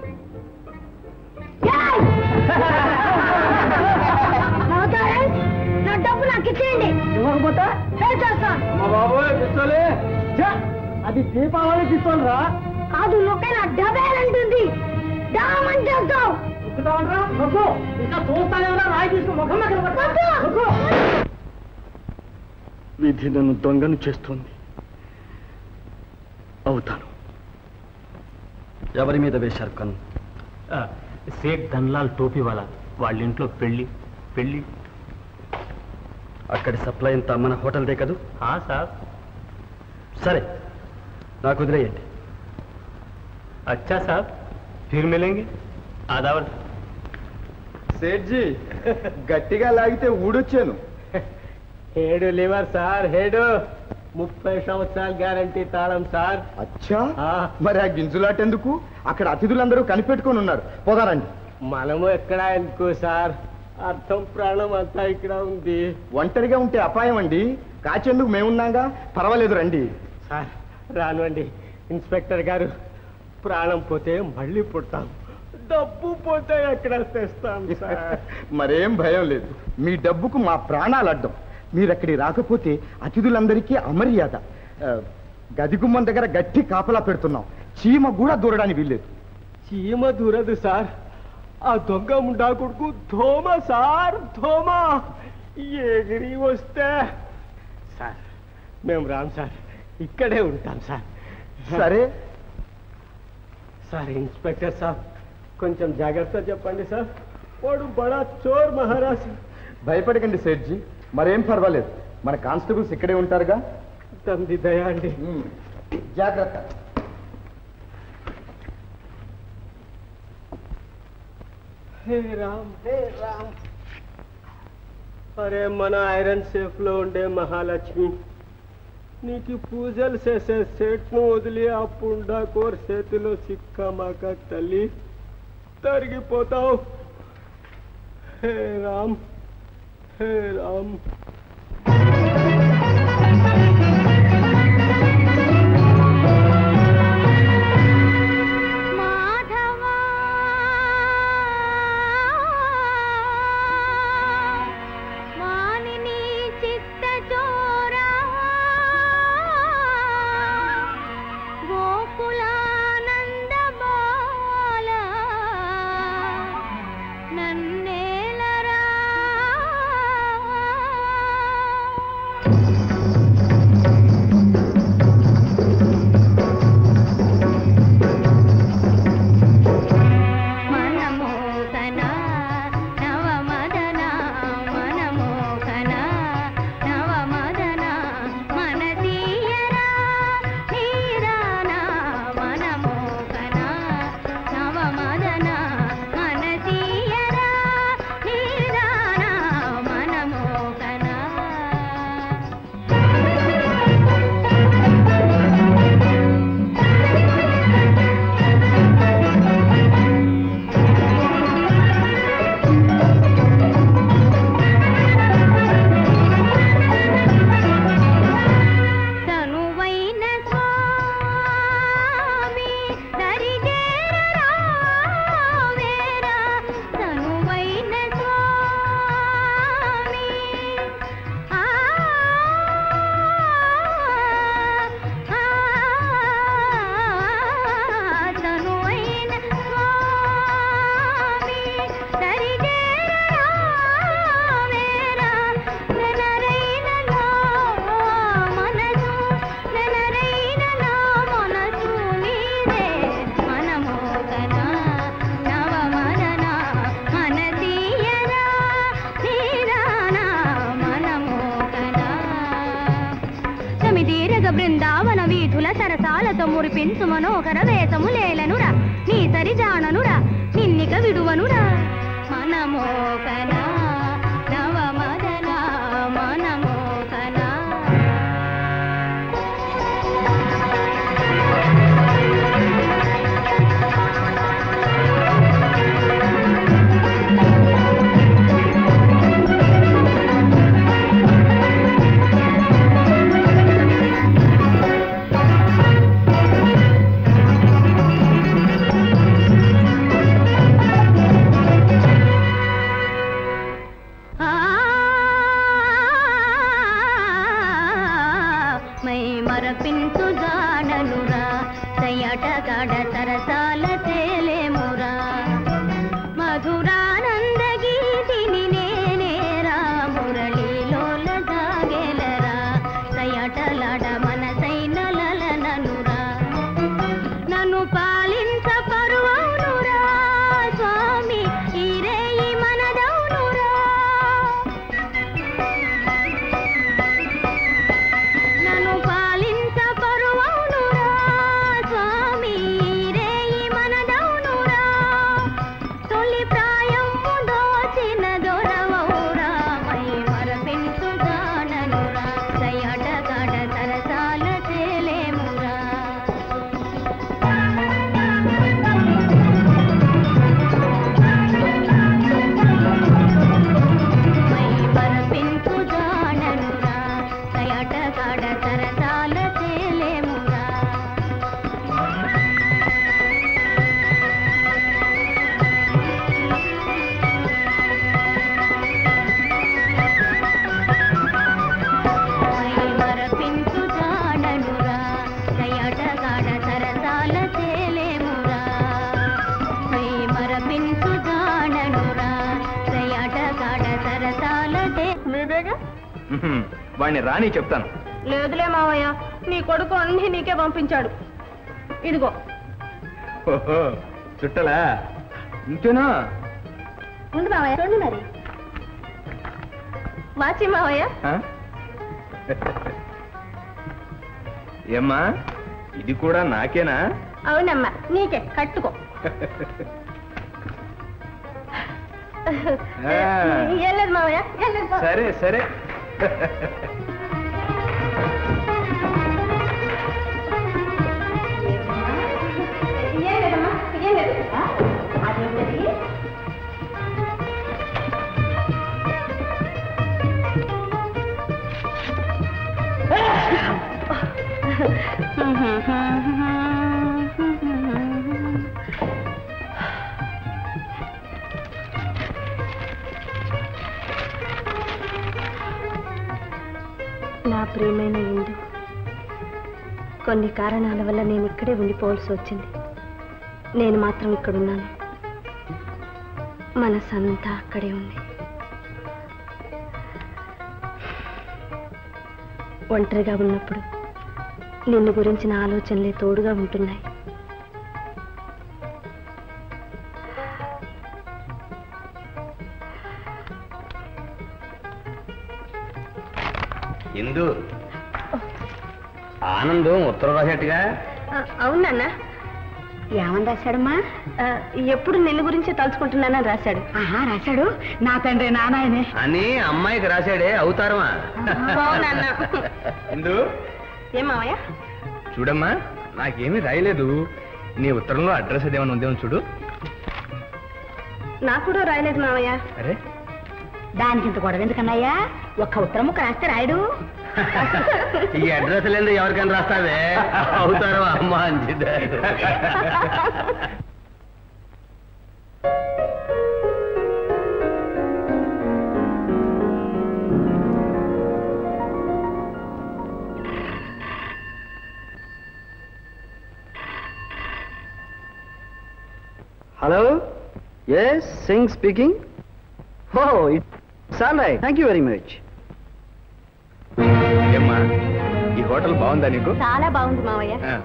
నా డబ్బు నాకు ఇచ్చేయండి
ఇవ్వకపోతే
పే చేస్తాను
మా బాబోయ్ పిస్తోలే ఛ! అది దీపావళి పిస్తోల్ రా
కాదు లోకే నా డబ్బేలంటుంది డామని చేస్తావు
ఎక్కుతావంట్రా? నొక్కు. ఇంకా చూస్తానేమన్నా రాయి తీసుకో ముఖం మీద కొట్టు. నొక్కు.
విధి నన్ను దొంగను చేస్తోంది అవుతాను
ఎవరి మీద వేశారు కన్ను
సేట్ ధన్లాల్ టోపీ వాళ్ళ వాళ్ళ ఇంట్లో పెళ్లి పెళ్లి
అక్కడి సప్లై అంతా మన హోటల్దే కదూ
సార్
సరే నాకు వదిలేయండి
అచ్చా సార్ ఫిర్ మిలేంగే ఆదావర్
సేట్జీ గట్టిగా లాగితే ఊడొచ్చాను
హేడు లివర్ సార్ హేడు ముప్పై సంవత్సరాల గ్యారంటీ తాళం సార్
అచ్చా
ఆ.
మరి ఆ గింజులాటెందుకు అక్కడ అతిథులందరూ కనిపెట్టుకొని ఉన్నారు పోదారండి
మనము ఎక్కడ ఎందుకు సార్ అర్థం ప్రాణం అంతా ఇక్కడ ఉంది
ఒంటరిగా ఉంటే అపాయం అండి కాచేందుకు మేమున్నాగా పర్వాలేదు రండి
సార్ రానుండి ఇన్స్పెక్టర్ గారు ప్రాణం పోతే మళ్ళీ పుడతాం డబ్బు పోతే ఎక్కడ తెస్తాం సార్
మరేం భయం లేదు మీ డబ్బుకు మా ప్రాణాలు అడ్డం మీరక్కడి రాకపోతే అతిథులందరికీ అమర్యాద ఆ, గది గుమ్మం దగ్గర గట్టి కాపలా పెడుతున్నాం చీమ కూడా దూరడానికి వీల్లేదు
చీమ దూరదు సార్ ఆ దొంగ ముండా కొడుకు ధోమ సార్ ధోమ ఎగిరి వస్తే సార్ మేము రాం సార్ ఇక్కడే ఉంటాం సార్
సరే
సార్ ఇన్స్పెక్టర్ సార్ కొంచెం జాగ్రత్త చెప్పండి సార్ వాడు బడా చోర్ మహారాజ్
భయపడకండి సేట్జీ మరేం పర్వాలేదు మన కానిస్టేబుల్స్ ఇక్కడే ఉంటారుగా
తంది దయా అండి
ఉమ్, జాగ్రత్త
హే రామ్ హే రామ్ అరే మన ఐరన్ సేఫ్ లో ఉండే మహాలక్ష్మి నీకు పూజలు చేసే సెట్ను వదిలి ఆ పుండాకోర్ చేతిలో చిక్కమాక తల్లి తరిగిపోతావు హే రామ్ హే రామ్
మాధవా వాణిని చిత్త చోరా గోకులానంద బాల నన్నేలరా మనమోహన నవమదన మనమోహన నవమదన మనదీయరా నీరాన మనమోహన నవమదన మనదీయరా నీరాన మనమోహన తనువైన స్వామి దరిజేరరావేరా తనువైన స్వామి ఆ ఆ తనువైన స్వామి దరిజేరరావేరా నెనరైన నా మనసు నెనరైన నా మనసు నీదే మనమోగన నవమదన మనదీయరా నీరాన మనమోగన సమిదీరగ బృందావన వీధుల సరసాలతో మురిపించు మనోహర వేషములేలనురా నీ సరి జాననురా నిన్నిక విడువనురా మనమోకన నవమదన మనమోకన
ఉహుం, వాడిని రాని చెప్తాను
లేదులే మావయ్య నీ కొడుకు అన్ని నీకే పంపించాడు ఇదిగో
ఓహో చుట్టలా ఇంతేనా
ఉండు మావయ్య చూడండి మరి వాచి మావయ్య
ఆ? ఏమ్మా ఇది కూడా నాకేనా
అవునమ్మా నీకే కట్టుకో
ఆ.
ఏం లేదు మావయ్య ఏం లేదు మావయ్య.
సరే సరే
ఏం లేదమ్మా ఏం లేదు ఆ? అదేంటది? నా ప్రియమైన ఇందు కొన్ని కారణాల వల్ల నేను ఇక్కడే ఉండిపోవాల్సి వచ్చింది నేను మాత్రం ఇక్కడున్నాను మనసంతా అక్కడే ఉంది ఒంటరిగా ఉన్నప్పుడు నిన్ను గురించిన ఆలోచనలే తోడుగా ఉంటున్నాయి
ఇందు ఆనందం ఉత్తరం రాసేట్టుగా
అవునన్నా ఏమని రాశాడమ్మా ఎప్పుడు నిన్ను గురించే తలుచుకుంటున్నానని రాశాడు ఆహా రాశాడు నా తండ్రి నానాయనే
అని అమ్మాయికి రాశాడే అవుతారమా
అవునన్నా
ఇందు
ఏం మావయ్య
చూడమ్మా నాకేమీ రాయలేదు నీ ఉత్తరంలో అడ్రస్ అదేమైనా ఉందేమో చూడు
నాకు కూడా రాయలేదు మావయ్య
అరే
దానికి ఇంత గొడవ ఎందుకన్నయ్యా ఒక్క ఉత్తరం ముక్క రాస్తే రాయడు
ఈ అడ్రస్ లేదు ఎవరికైనా రాస్తావే అవుతారు అమ్మ అంచిదే
hello yes Singh speaking oh it's all right thank you very much
ఏమ్మా ఈ హోటల్ బాగుందా నీకు
చాలా బాగుంది మావయ్య
ఆ.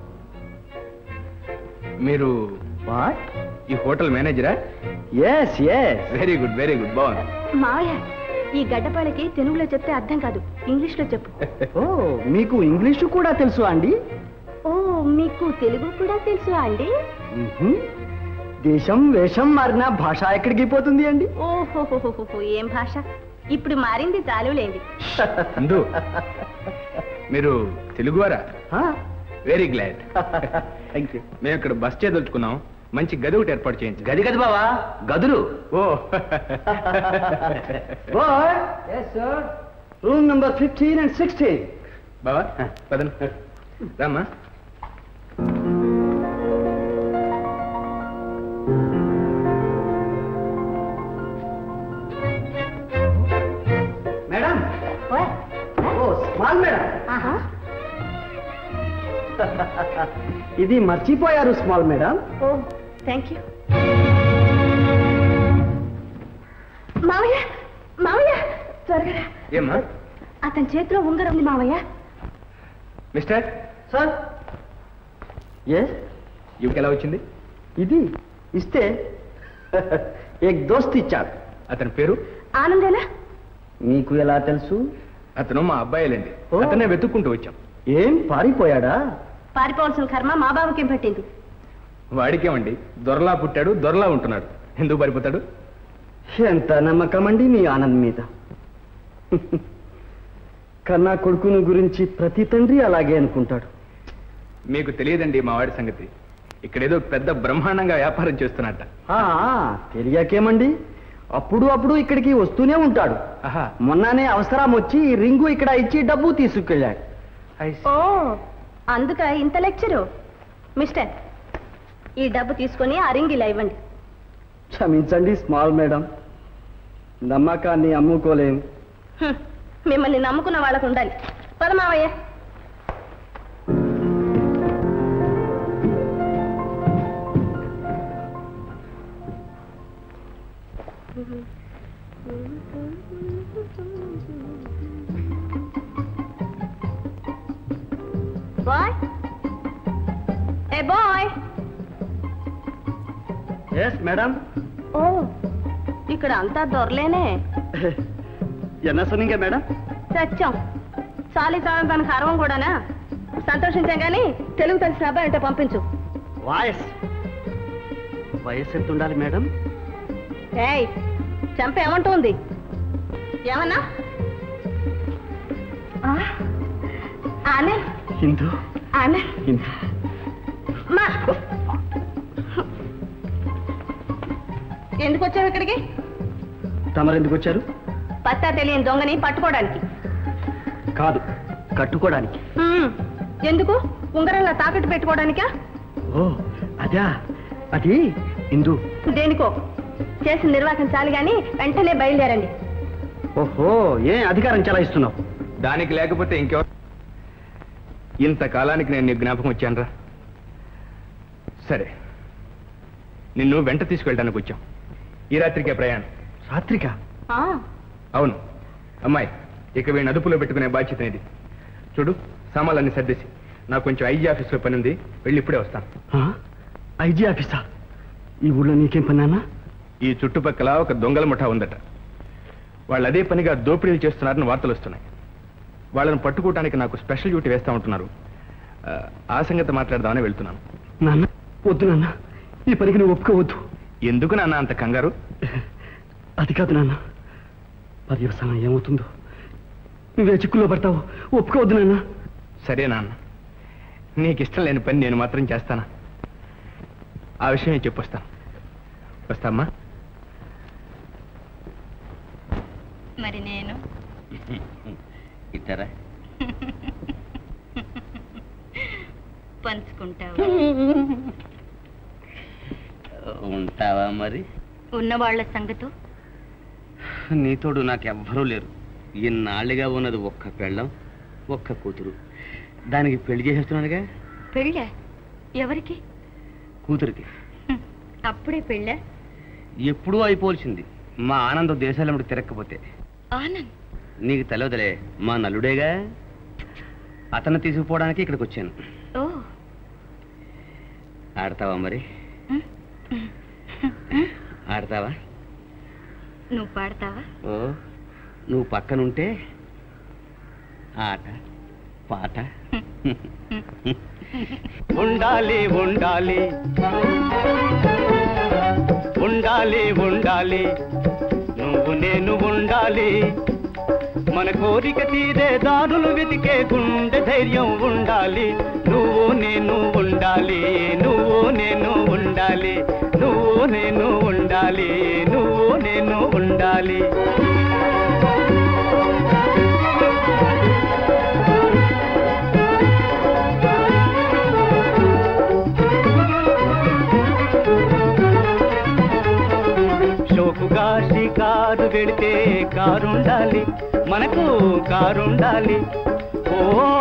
మీరు
వాట్
ఈ హోటల్ మేనేజరా
yes yes
very good very good బాగుంది
మావయ్య ఈ గడ్డపాలకి తెలుగులో చెప్తే అర్థం కాదు ఇంగ్లీష్లో చెప్పు
ఓ మీకు ఇంగ్లీషు కూడా తెలుసు అండి
ఓ మీకు తెలుగు కూడా తెలుసు అండి
మ్మ్హ. దేశం వేషం మారిన భాష ఎక్కడికి పోతుంది అండి
ఓహో ఏం భాష ఇప్పుడు మారింది చాలులేండి
ఇందు మీరు తెలుగువారా వెరీ గ్లాడ్
థ్యాంక్ యూ
మేము ఇక్కడ బస్ చేదలుచుకున్నాం మంచి గది ఒకటి ఏర్పాటు చేయించు
గది గది బావా గదులు
oh
yes sir room number fifteen and sixteen
బావా పదన్ రామ్మా
మేడం ఓ స్మాల్ మేడం
ఆహా
ఇది మర్చిపోయారు small madam
oh thank you మావయ్య మావయ్య త్వరగా రా.
ఏమ్మా
అతని చేతిలో ఉంగరం ఉంది మావయ్య
మిస్టర్
సార్ ఎస్
ఇవికి ఎలా వచ్చింది
ఇది ఇస్తే ఏక్ దోస్త్ ఇచ్చాడు
అతని పేరు
ఆనందేనా
మీకు ఎలా తెలుసు
అతను మా అబ్బాయిలండి
ఓ.
అతనే వెతుక్కుంటూ వచ్చాం
ఏం పారిపోయాడా
పారిపోవాల్సిన కర్మ మా బాబుకేం పట్టింది
వాడికేమండి దొరలా పుట్టాడు దొరలా ఉంటున్నాడు ఎందుకు పారిపోతాడు
ఎంత నమ్మకం అండి మీ ఆనంద్ మీద కన్నా కొడుకును గురించి ప్రతి తండ్రి అలాగే అనుకుంటాడు
మీకు తెలియదండి మా వాడి సంగతి ఇక్కడేదో పెద్ద బ్రహ్మాండంగా వ్యాపారం చేస్తున్నట్ట
ఆ, తెలియకేమండి అప్పుడు అప్పుడు ఇక్కడికి వస్తూనే ఉంటాడు
ఆహా
మొన్ననే అవసరం వచ్చి ఈ రింగు ఇక్కడ ఇచ్చి డబ్బు తీసుకెళ్ళాడు
ఓ అందుక ఇంత లెక్చరు మిస్టర్ ఈ డబ్బు తీసుకొని ఆ రింగ్ ఇలా ఇవ్వండి
క్షమించండి స్మాల్ మేడం నమ్మకాన్ని అమ్ముకోలేం
హ్మ్. మిమ్మల్ని నమ్ముకున్న వాళ్ళకు ఉండాలి పదమావయ్య బాయ్ ఏ బాయ్
ఎస్ మేడం
ఓ ఇక్కడ అంతా దొరలేనే
ఎన్న சொன்னீங்க మేడం
సత్యం చాలీ చాలని తనకు అరవం కూడానా సంతోషించాం కానీ తెలుగు తెలిసిన అబ్బాయి అంటే పంపించు
వాయస్ వయసు ఎంత ఉండాలి మేడం
ఏయ్ చంప ఏమంటుంది ఏమన్నా ఆ, ఆనంద్
హిందూ
ఆనంద్
హిందూ
మా ఎందుకు వచ్చావు ఇక్కడికి
తమరు ఎందుకు వచ్చారు
పత్తా తెలియని దొంగని పట్టుకోవడానికి
కాదు కట్టుకోవడానికి
హ్మ్. ఎందుకు ఉంగరంలో తాకట్టు పెట్టుకోవడానికా
ఓ అదా అది హిందూ
దేనికో చేసిన నిర్వాహకం చాలు గాని వెంటనే బయలుదేరండి
ఓహో ఏ అధికారం చెలాయిస్తున్నావు
దానికి లేకపోతే ఇంకెవరు ఇంతకాలానికి నేను నీ జ్ఞాపకం వచ్చానురా సరే నిన్ను వెంట తీసుకెళ్ళడానికి వచ్చాం ఈ రాత్రికే ప్రయాణం
రాత్రిక
ఆ,
అవును అమ్మాయి ఇక వీడిని అదుపులో పెట్టుకునే బాధ్యత ఇది చూడు సామాన్లన్నీ సర్దేసి నాకు కొంచెం ఐజీ ఆఫీస్లో పని ఉంది వెళ్ళి ఇప్పుడే వస్తాను
ఐజీ ఆఫీసా ఈ ఊళ్ళో నీకేం పన్నానా
ఈ చుట్టుపక్కల ఒక దొంగల ముఠా ఉందట వాళ్ళు అదే పనిగా దోపిడీలు చేస్తున్నారని వార్తలు వస్తున్నాయి వాళ్ళని పట్టుకోవడానికి నాకు స్పెషల్ డ్యూటీ వేస్తా ఉంటున్నారు ఆ, ఆ సంగతి మాట్లాడదామని వెళ్తున్నాను
నాన్న వద్దు నాన్న ఈ పనికి నువ్వు ఒప్పుకోవద్దు
ఎందుకు నాన్న అంత కంగారు
అది కాదు నాన్న పర్యవసానం ఏమవుతుందో నువ్వే చిక్కుల్లో పడతావు ఒప్పుకోవద్దు నాన్న
సరే నాన్న నీకు ఇష్టం లేని పని నేను మాత్రం చేస్తానా ఆ విషయం నేను చెప్పొస్తాను వస్తామ్మా
మరి నేను
ఇద్దరా
పంచుకుంటావా
ఉంటావా మరి
ఉన్న వాళ్ళ సంగతు
నీతోడు నాకెవ్వరూ లేరు ఇన్నాళ్ళుగా ఉన్నది ఒక్క పెళ్ళం ఒక్క కూతురు దానికి పెళ్లి చేసేస్తున్నానుగా
పెళ్ళ ఎవరికి
కూతురికి
హ్మ్. అప్పుడే పెళ్ళ
ఎప్పుడూ అయిపోవలసింది మా ఆనందం దేశాలమ్మడి తిరగకపోతే
ఆనంద్
నీకు తెలియదులే మా నల్లుడేగా అతన్ని తీసుకుపోవడానికి ఇక్కడికి వచ్చాను
ఓ
ఆడతావా మరి
హ్మ్.
ఆడతావా
నువ్వు పాడతావా
ఓ నువ్వు పక్కనుంటే ఆట పాట
ఉండాలి ఉండాలి ఉండాలి ఉండాలి నువ్వు నేను ఉండాలి మన కోరిక తీరే దారులు వెతికే గుండె ధైర్యం ఉండాలి నువ్వు నేను ఉండాలి నువ్వు నేను ఉండాలి నువ్వు నేను ఉండాలి నువ్వు నేను ఉండాలి షోకుగా షికారు వెళితే కారుండాలి మనకు కారుండాలి ఓ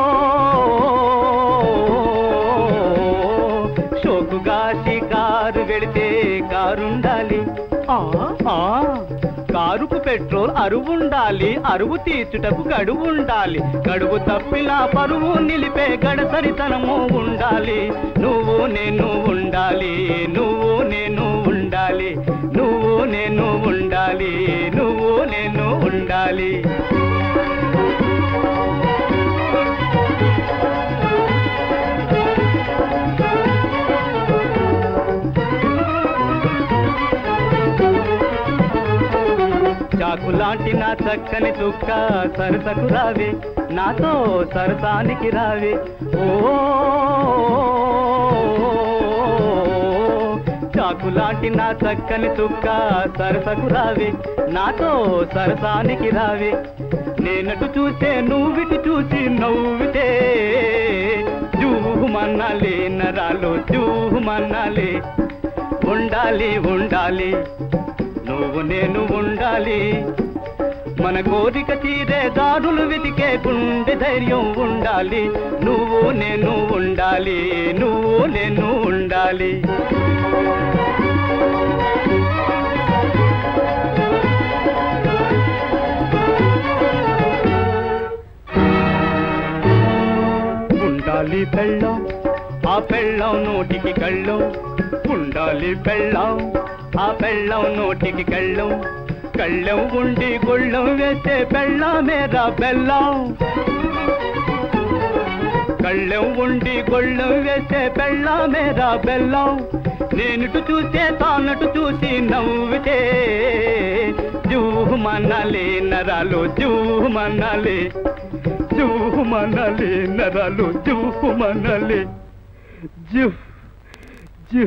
షోకుగా షికారు వెళితే కారుండాలి ఆ, ఆ, కారుకు పెట్రోల్ అరువు ఉండాలి అరువు తీర్చుటకు గడువు ఉండాలి గడువు తప్పిలా పరువు నిలిపే గడసరితనము ఉండాలి నువ్వు నేను ఉండాలి నువ్వు నేను ఉండాలి నువ్వు నేను ఉండాలి నువ్వు నేను ఉండాలి చాకు లాంటి నా చక్కని చుక్క సరసకు రావి నాతో సరసానికి రావి ఓ చాకు లాంటి నా చక్కని చుక్క సరసకు రావి నాతో సరసానికి రావి నేనటు చూస్తే నువ్విటి చూసి నవ్వితే జూహుమన్నాలే నరాలు జూహుమన్నాలే ఉండాలి ఉండాలి నువ్వు నేను ఉండాలి మన కోరిక తీరే దారులు వెతికే గుండె ధైర్యం ఉండాలి నువ్వు నేను ఉండాలి నువ్వు నేను ఉండాలి నోటికి కళ్ళం ఉండాలి పెళ్ళం ఆ పెళ్ళం నోటికి కళ్ళం కళ్ళం ఉండి గుళ్ళం వేస్తే పెళ్ళామేరా బెల్లం కళ్ళెం ఉండి గొళ్ళెం వేస్తే పెళ్ళామేరా బెల్లం నేనుటు చూస్తే తానటు చూసి నవ్వితే జూహమనాలి నరాలు జూహమనాలి జూహమనాలి నరాలు జూహమనాలి జూ జూ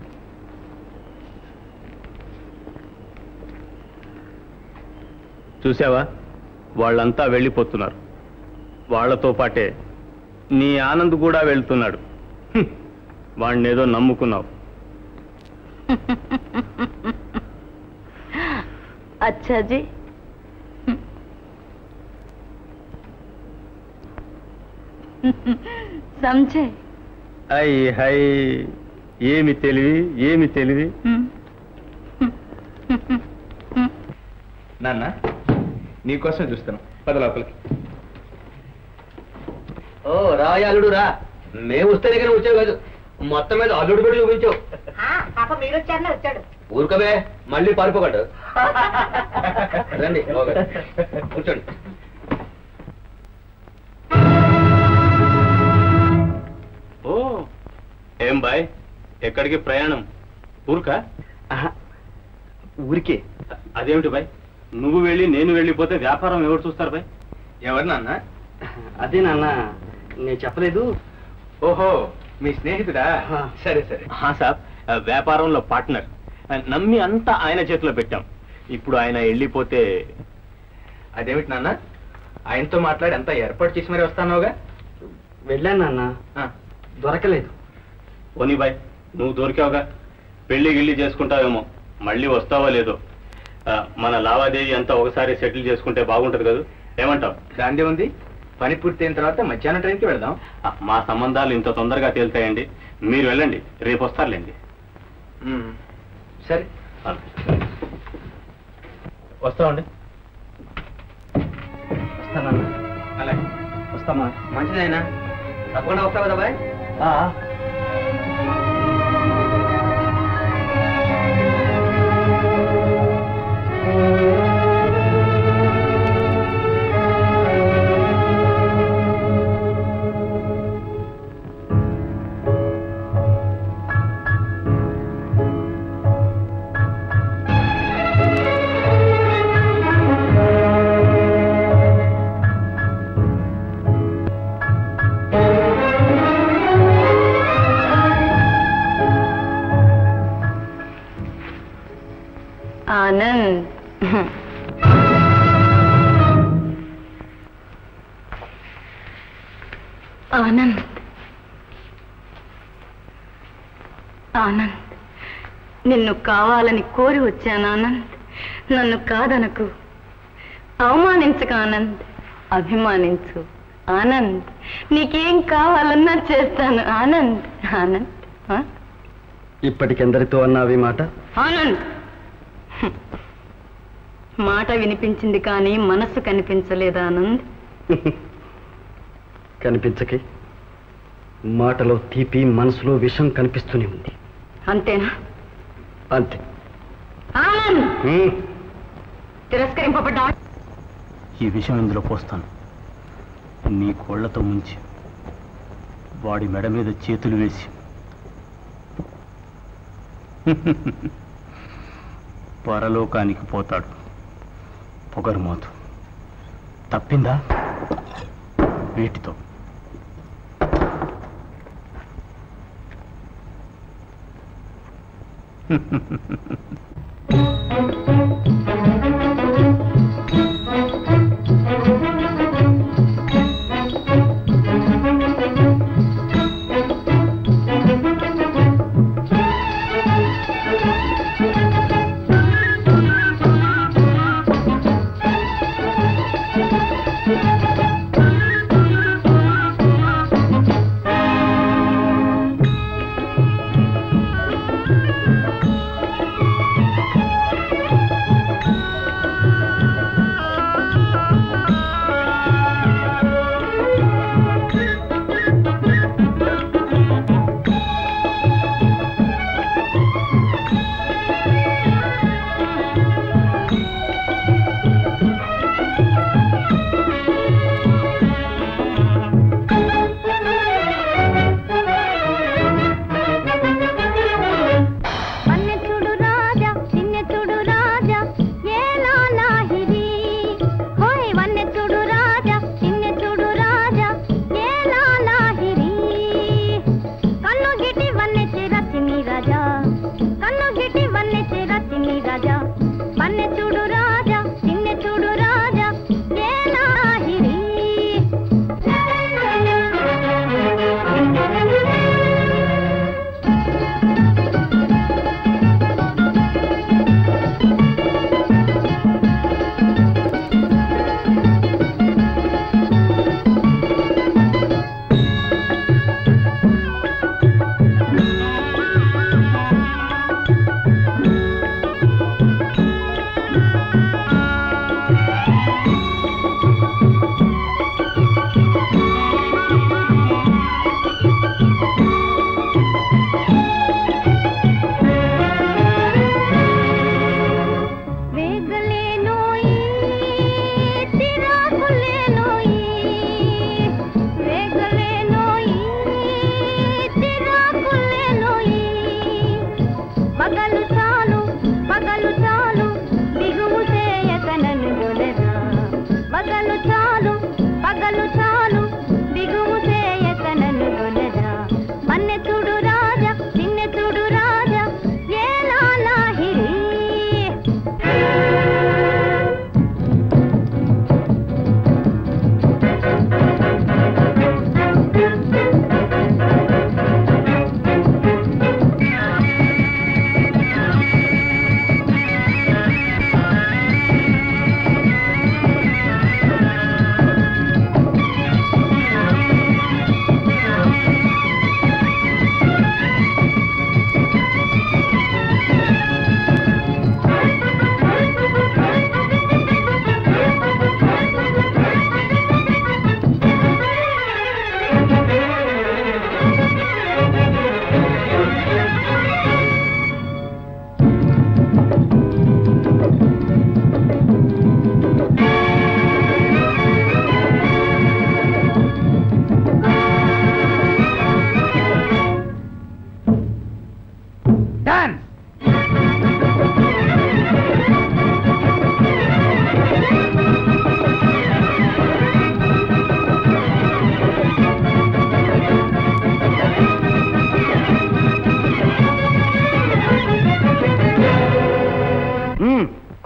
చూసావా వాళ్ళంతా వెళ్ళిపోతున్నారు వాళ్ళతో పాటే నీ ఆనంద్ కూడా వెళ్తున్నాడు హ్మ్. వాణ్ణేదో నమ్ముకున్నావు
अच्छा जी समझे
ఐ హై ఏమి తెలివి ఏమి తెలివి
నాన్న నీకోసం చూస్తాను పద లోపలికి
ఓ రాయాలుడు రా మేము వస్తే దగ్గర వచ్చావు కాదు మొత్తం మీద అల్లుడు కూడా చూపించావు
పాప మీరు వచ్చారనే వచ్చాడు
ఊరుకమే మళ్ళీ పారిపోకడు రండి లోగా. కూర్చోండి
ఓ ఏం బాయ్ ఎక్కడికి ప్రయాణం ఊరుకా
ఊరికే
అదేమిటి బాయ్ నువ్వు వెళ్ళి నేను వెళ్ళిపోతే వ్యాపారం ఎవరు చూస్తారు బాయ్
ఎవరు నాన్న
అదే నాన్న నేను చెప్పలేదు
ఓహో మీ స్నేహితుడా సరే సరే
హా సాబ్ ఆ, వ్యాపారంలో పార్ట్నర్ ఆ, నమ్మి అంతా ఆయన చేతిలో పెట్టాం ఇప్పుడు ఆయన వెళ్ళిపోతే
అదేమిటి నాన్న ఆయనతో మాట్లాడి అంతా ఏర్పాటు చేసి మరి వస్తానోగా
వెళ్ళాను నాన్న దొరకలేదు
పోనీ బాయ్ నువ్వు దొరికావుగా పెళ్లి గిళ్ళి చేసుకుంటావేమో మళ్ళీ వస్తావో లేదో ఆ, మన లావాదేవీ అంతా ఒకసారి సెటిల్ చేసుకుంటే బాగుంటది కదా ఏమంటావు
దాందే ఉంది పని పూర్తయిన తర్వాత మధ్యాహ్నం ట్రైన్కి వెళదాం
ఆ, మా సంబంధాలు ఇంత తొందరగా తేలుతాయండి మీరు వెళ్ళండి రేపు వస్తారులేండి
ఉమ్, సరే
వస్తామండి
వస్తానన్నా
అలాగే
వస్తామా మంచిదైనా తప్పకుండా వస్తావు కదా బాయ్
आनंद ఆనంద్ ఆనంద్ నిన్ను కావాలని కోరి వచ్చాను ఆనంద్ నన్ను కాదనకు అవమానించక ఆనంద్ అభిమానించు ఆనంద్ నీకేం కావాలన్నా చేస్తాను ఆనంద్ ఆనంద్ ఆ?
ఇప్పటికెందరితో అన్నావి మాట
ఆనంద్ హ్మ్. మాట వినిపించింది కానీ మనస్సు కనిపించలేదు ఆనంద్
కనిపించకే మాటలో తీపి మనసులో విషం కనిపిస్తూనే ఉంది
అంతేనా
అంతే
ఆనంద్
హ్మ్.
తిరస్కరింపబడ్డా
ఈ విషయం ఇందులో పోస్తాను నీ కోళ్లతో ముంచి వాడి మెడ మీద చేతులు వేసి పరలోకానికి పోతాడు పొగరుమోతు తప్పిందా వీటితో
ఆ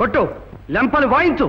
కొట్టు లెంపలు వాయించు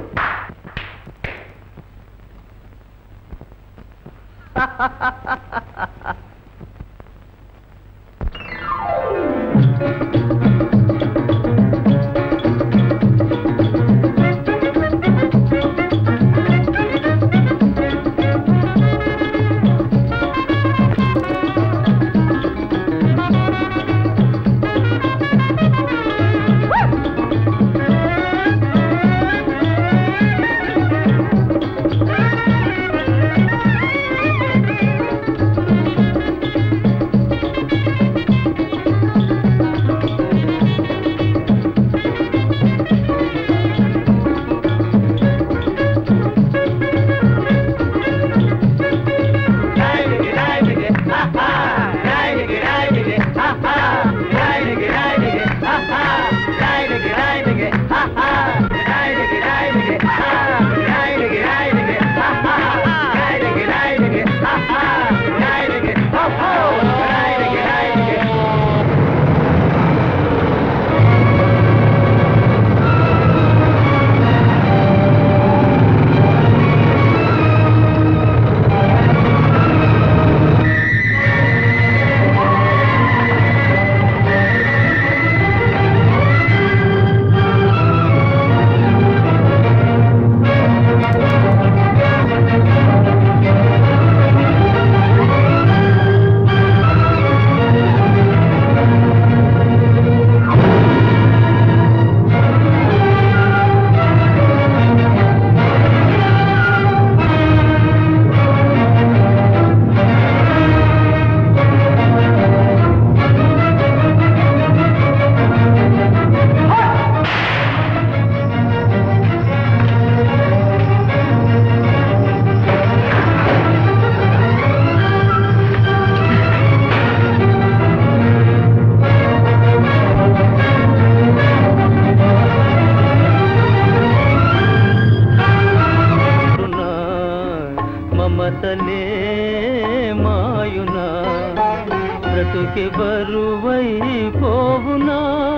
మమతలే మాయునా బ్రతుకి బరువై పోవునా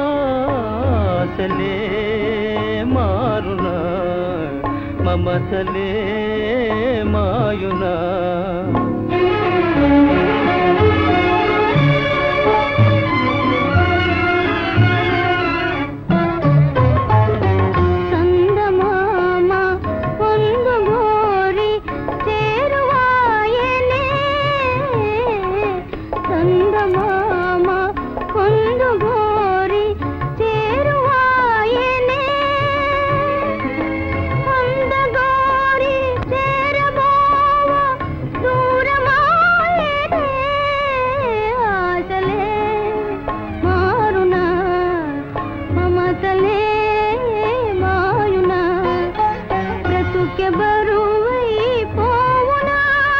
ఆశలే మారునా మమతలే మాయునా
చందమామ పొందుగోరి చేరువాయనే చందమామ పొందుగోరి చేరువాయనే అందగోరి చేరబోవ దూరమాయనే ఆశలే మారునా మమతలే మాయునా బ్రతుకె బరువై పోవునా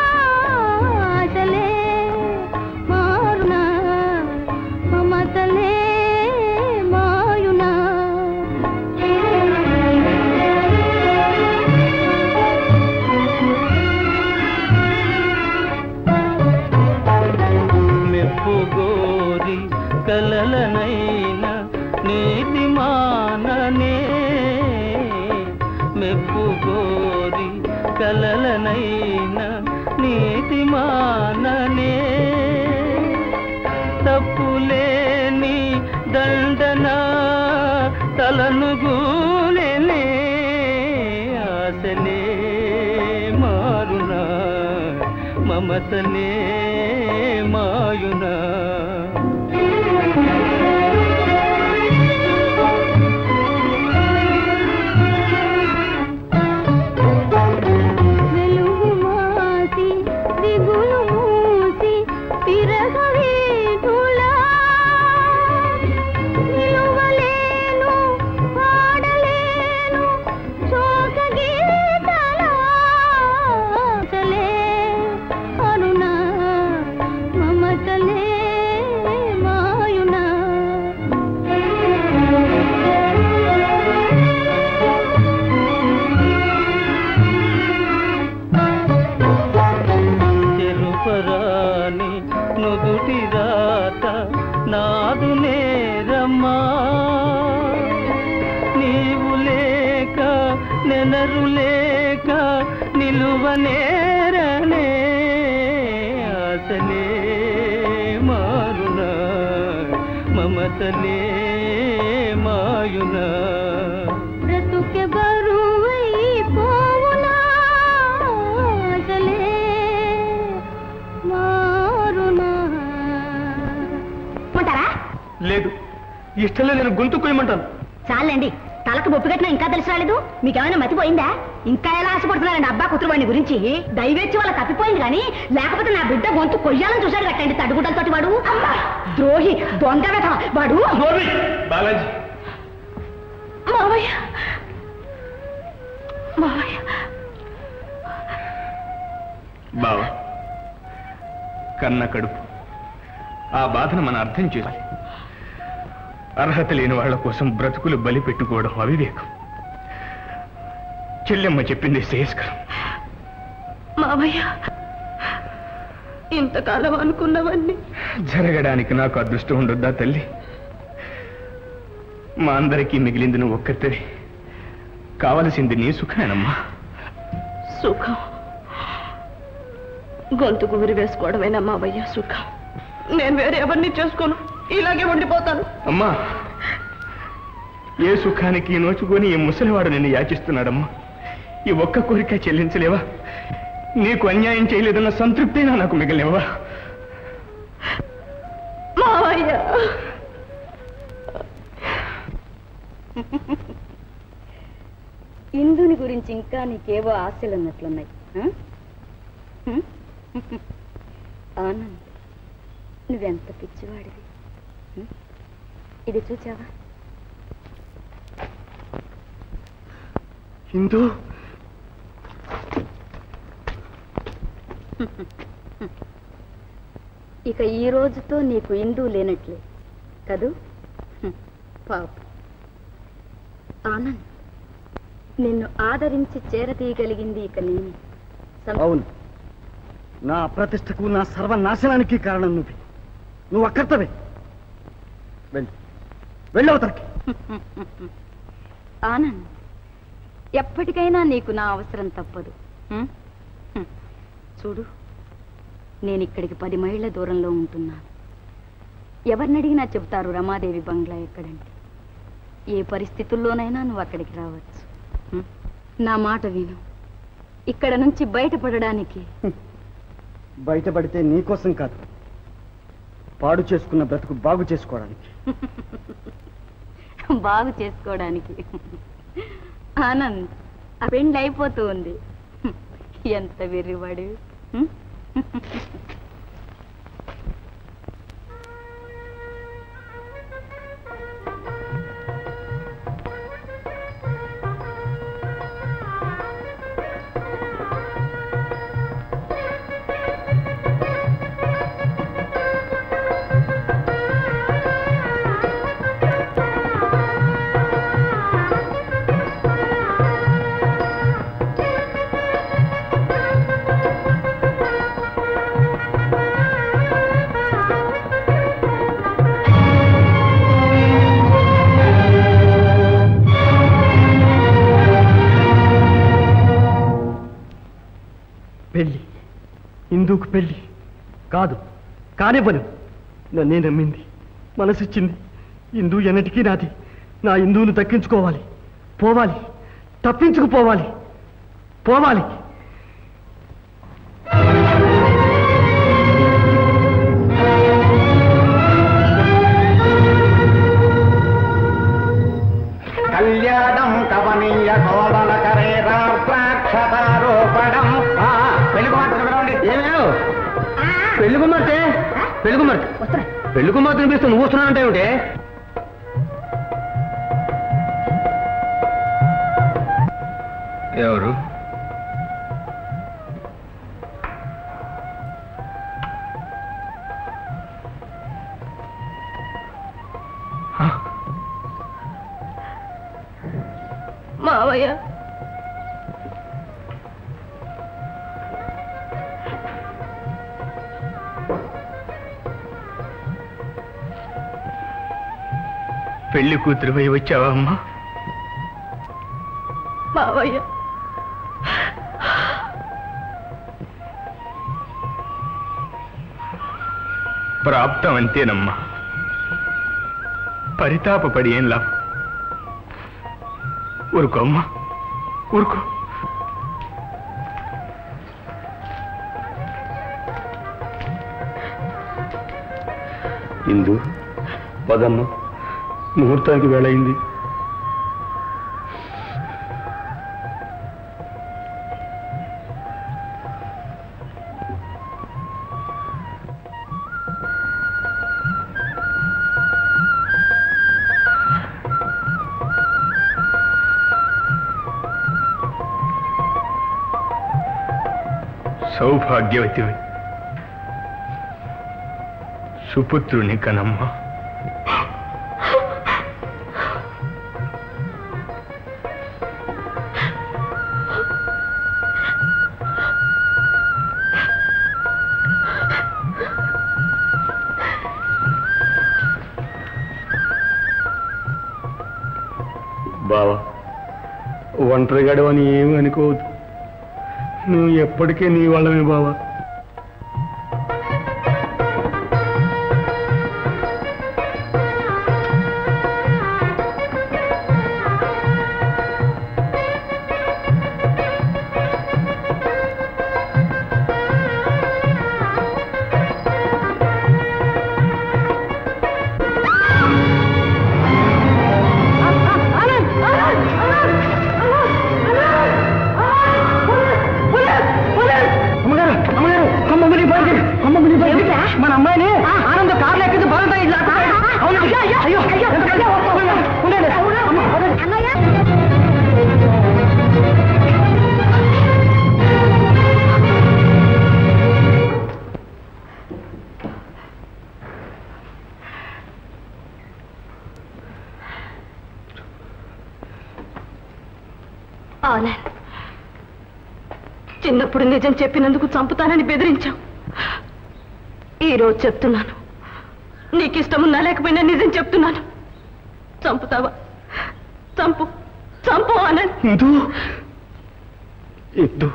ఆశలే మారునా మమతలే మాయునా
మెప్పు గోరి కలలనైన నీతి మాననే మెప్పు గోరి కలలనైన నీతి మాననే తప్పులేని దండన తలను గూలెనే ఆశలే మారునా మమతలే మాయునా
వెలుగు మాసి దిగులు మూసి తిరగవేటులా నిలువలేను పాడలేను శోక గీతలా చలే కరుణ మమతలే
నీవు లేక నెనరు లేక నిలువనేరనే ఆశలే మారునా మమతలే మాయునా
బ్రతుకె బరువై పోవునా ఆశలే మారునా
ఉంటారా
లేదు ఇష్టం లేదు నేను గొంతు కొయ్యమంటాను
చాలండి తలకు బొప్పు కట్టినా ఇంకా తెలిసి రాలేదు మీకేమైనా మతిపోయిందా ఇంకా ఎలా ఆశపడుతున్నారండి అబ్బా కూతురు వాడిని గురించి దయవేచ్చి వాళ్ళ తప్పిపోయింది కానీ లేకపోతే నా బిడ్డ గొంతు కొయ్యాలని చూశాడు కట్టండి తడుగుడ్డలతోటి వాడు అమ్మా, ద్రోహి దొంగ వెధ వాడు
బాలాజీ
మావయ్య మావయ్య
బావా కన్న కడుపు ఆ బాధను మనం అర్థం చేసుకోవాలి అర్హత లేని వాళ్ళ కోసం బ్రతుకులు బలి పెట్టుకోవడం అవివేకం చెల్లెమ్మ చెప్పింది శ్రేయస్కరం
మావయ్య ఇంతకాలం అనుకున్నవన్నీ
జరగడానికి నాకు అదృష్టం ఉండొద్దా తల్లి మా అందరికీ మిగిలింది నువ్వు ఒక్కరితోనే కావలసింది నీ సుఖమేనమ్మా
సుఖం గొంతుకు ఉరి వేసుకోవడమేనా మావయ్య సుఖం నేను వేరే ఎవరిని చేసుకోను ఇలాగే ఉండిపోతాను
అమ్మా ఏ సుఖానికి నోచుకొని ఈ ముసలివాడు నిన్ను యాచిస్తున్నాడమ్మా ఈ ఒక్క కోరిక చెల్లించలేవా నీకు అన్యాయం చేయలేదన్న సంతృప్తేనా నాకు మిగిలినవా
మావయ్య
ఇందుని గురించి ఇంకా నీకేవో ఆశలు ఉన్నట్లున్నాయి ఆ? హ్మ్? ఆనంద్ నువ్వెంత పిచ్చివాడివి హ్మ్? ఇది చూచావా
హిందూ
ఇక ఈ రోజుతో నీకు ఇందు లేనట్లే కదూ హ్మ్. పాప ఆనంద్ నిన్ను ఆదరించి చేరతీయగలిగింది ఇక నేనే సం-
అవును నా ప్రతిష్టకు నా సర్వనాశనానికి కారణం నువ్వు నువ్వు అక్కర్తవే వెళ్ళి వెళ్ళవతలకి
ఆనంద్ ఎప్పటికైనా నీకు నా అవసరం తప్పదు హ్మ్? హ్మ్. చూడు నేను ఇక్కడికి పది మైళ్ళ దూరంలో ఉంటున్నాను ఎవరిని అడిగినా చెబుతారు రమాదేవి బంగ్లా ఎక్కడంటే ఏ పరిస్థితుల్లోనైనా నువ్వు అక్కడికి రావచ్చు హ్మ్? నా మాట విను ఇక్కడ నుంచి బయటపడడానికి
బయటపడితే నీకోసం కాదు పాడు చేసుకున్న బ్రతుకు బాగు చేసుకోవడానికి
బాగు చేసుకోవడానికి ఆనంద్ ఆ పెండ్లి అయిపోతూ ఉంది ఎంత వెర్రివాడు హ్మ్?
పెళ్ళి ఇందుకు పెళ్ళి కాదు కానివ్వను నన్నే నమ్మింది మనసిచ్చింది ఇందు ఎన్నటికీ నాది నా ఇందువును దక్కించుకోవాలి పోవాలి తప్పించుకుపోవాలి పోవాలి
కళ్యాణం కవనీయ కోమల కరేరాక్షతారోపణం పెళ్లి కుమార్తె
ఏమేవ్ పెళ్లి కుమార్తె పెళ్లి కుమార్తె పెళ్లి కుమార్తె అనిపిస్తే నువ్వు వస్తున్నానంటే ఏమిటి
ఎవరు
మావయ్య
పెళ్లి కూతురు పోయి వచ్చావా అమ్మా
మావయ్య
ప్రాప్తం అంతేనమ్మా పరితాపపడి ఏం లాభం ఊరుకో అమ్మా ఊరుకో
ఇందు పదమ్మ ముహూర్తానికి వేళయింది
సౌభాగ్యవతివి సుపుత్రుని కనమ్మా
బావా ఒంటరిగాడు అని ఏమి అనుకోవద్దు నువ్వు ఎప్పటికీ నీ వాళ్ళమే బావా
అమ్మగారు అమ్మగారు కొమ్మ మునిగిపోయింది కొమ్మ మునిగిపోయింది మన అమ్మాయిని ఆనంద కార్లు ఎక్కింది బలంతా ఇట్లా అవును అయ్యో అయ్యో ఉండండి అమ్మ, వదలండి.
ఆనంద్ చిన్నప్పుడు నిజం చెప్పినందుకు చంపుతానని బెదిరించావు ఈరోజు చెప్తున్నాను నీకు ఇష్టమున్నా లేకపోయినా నిజం చెప్తున్నాను చంపుతావా చంపు చంపు ఆనంద్
ఇందు ఇందు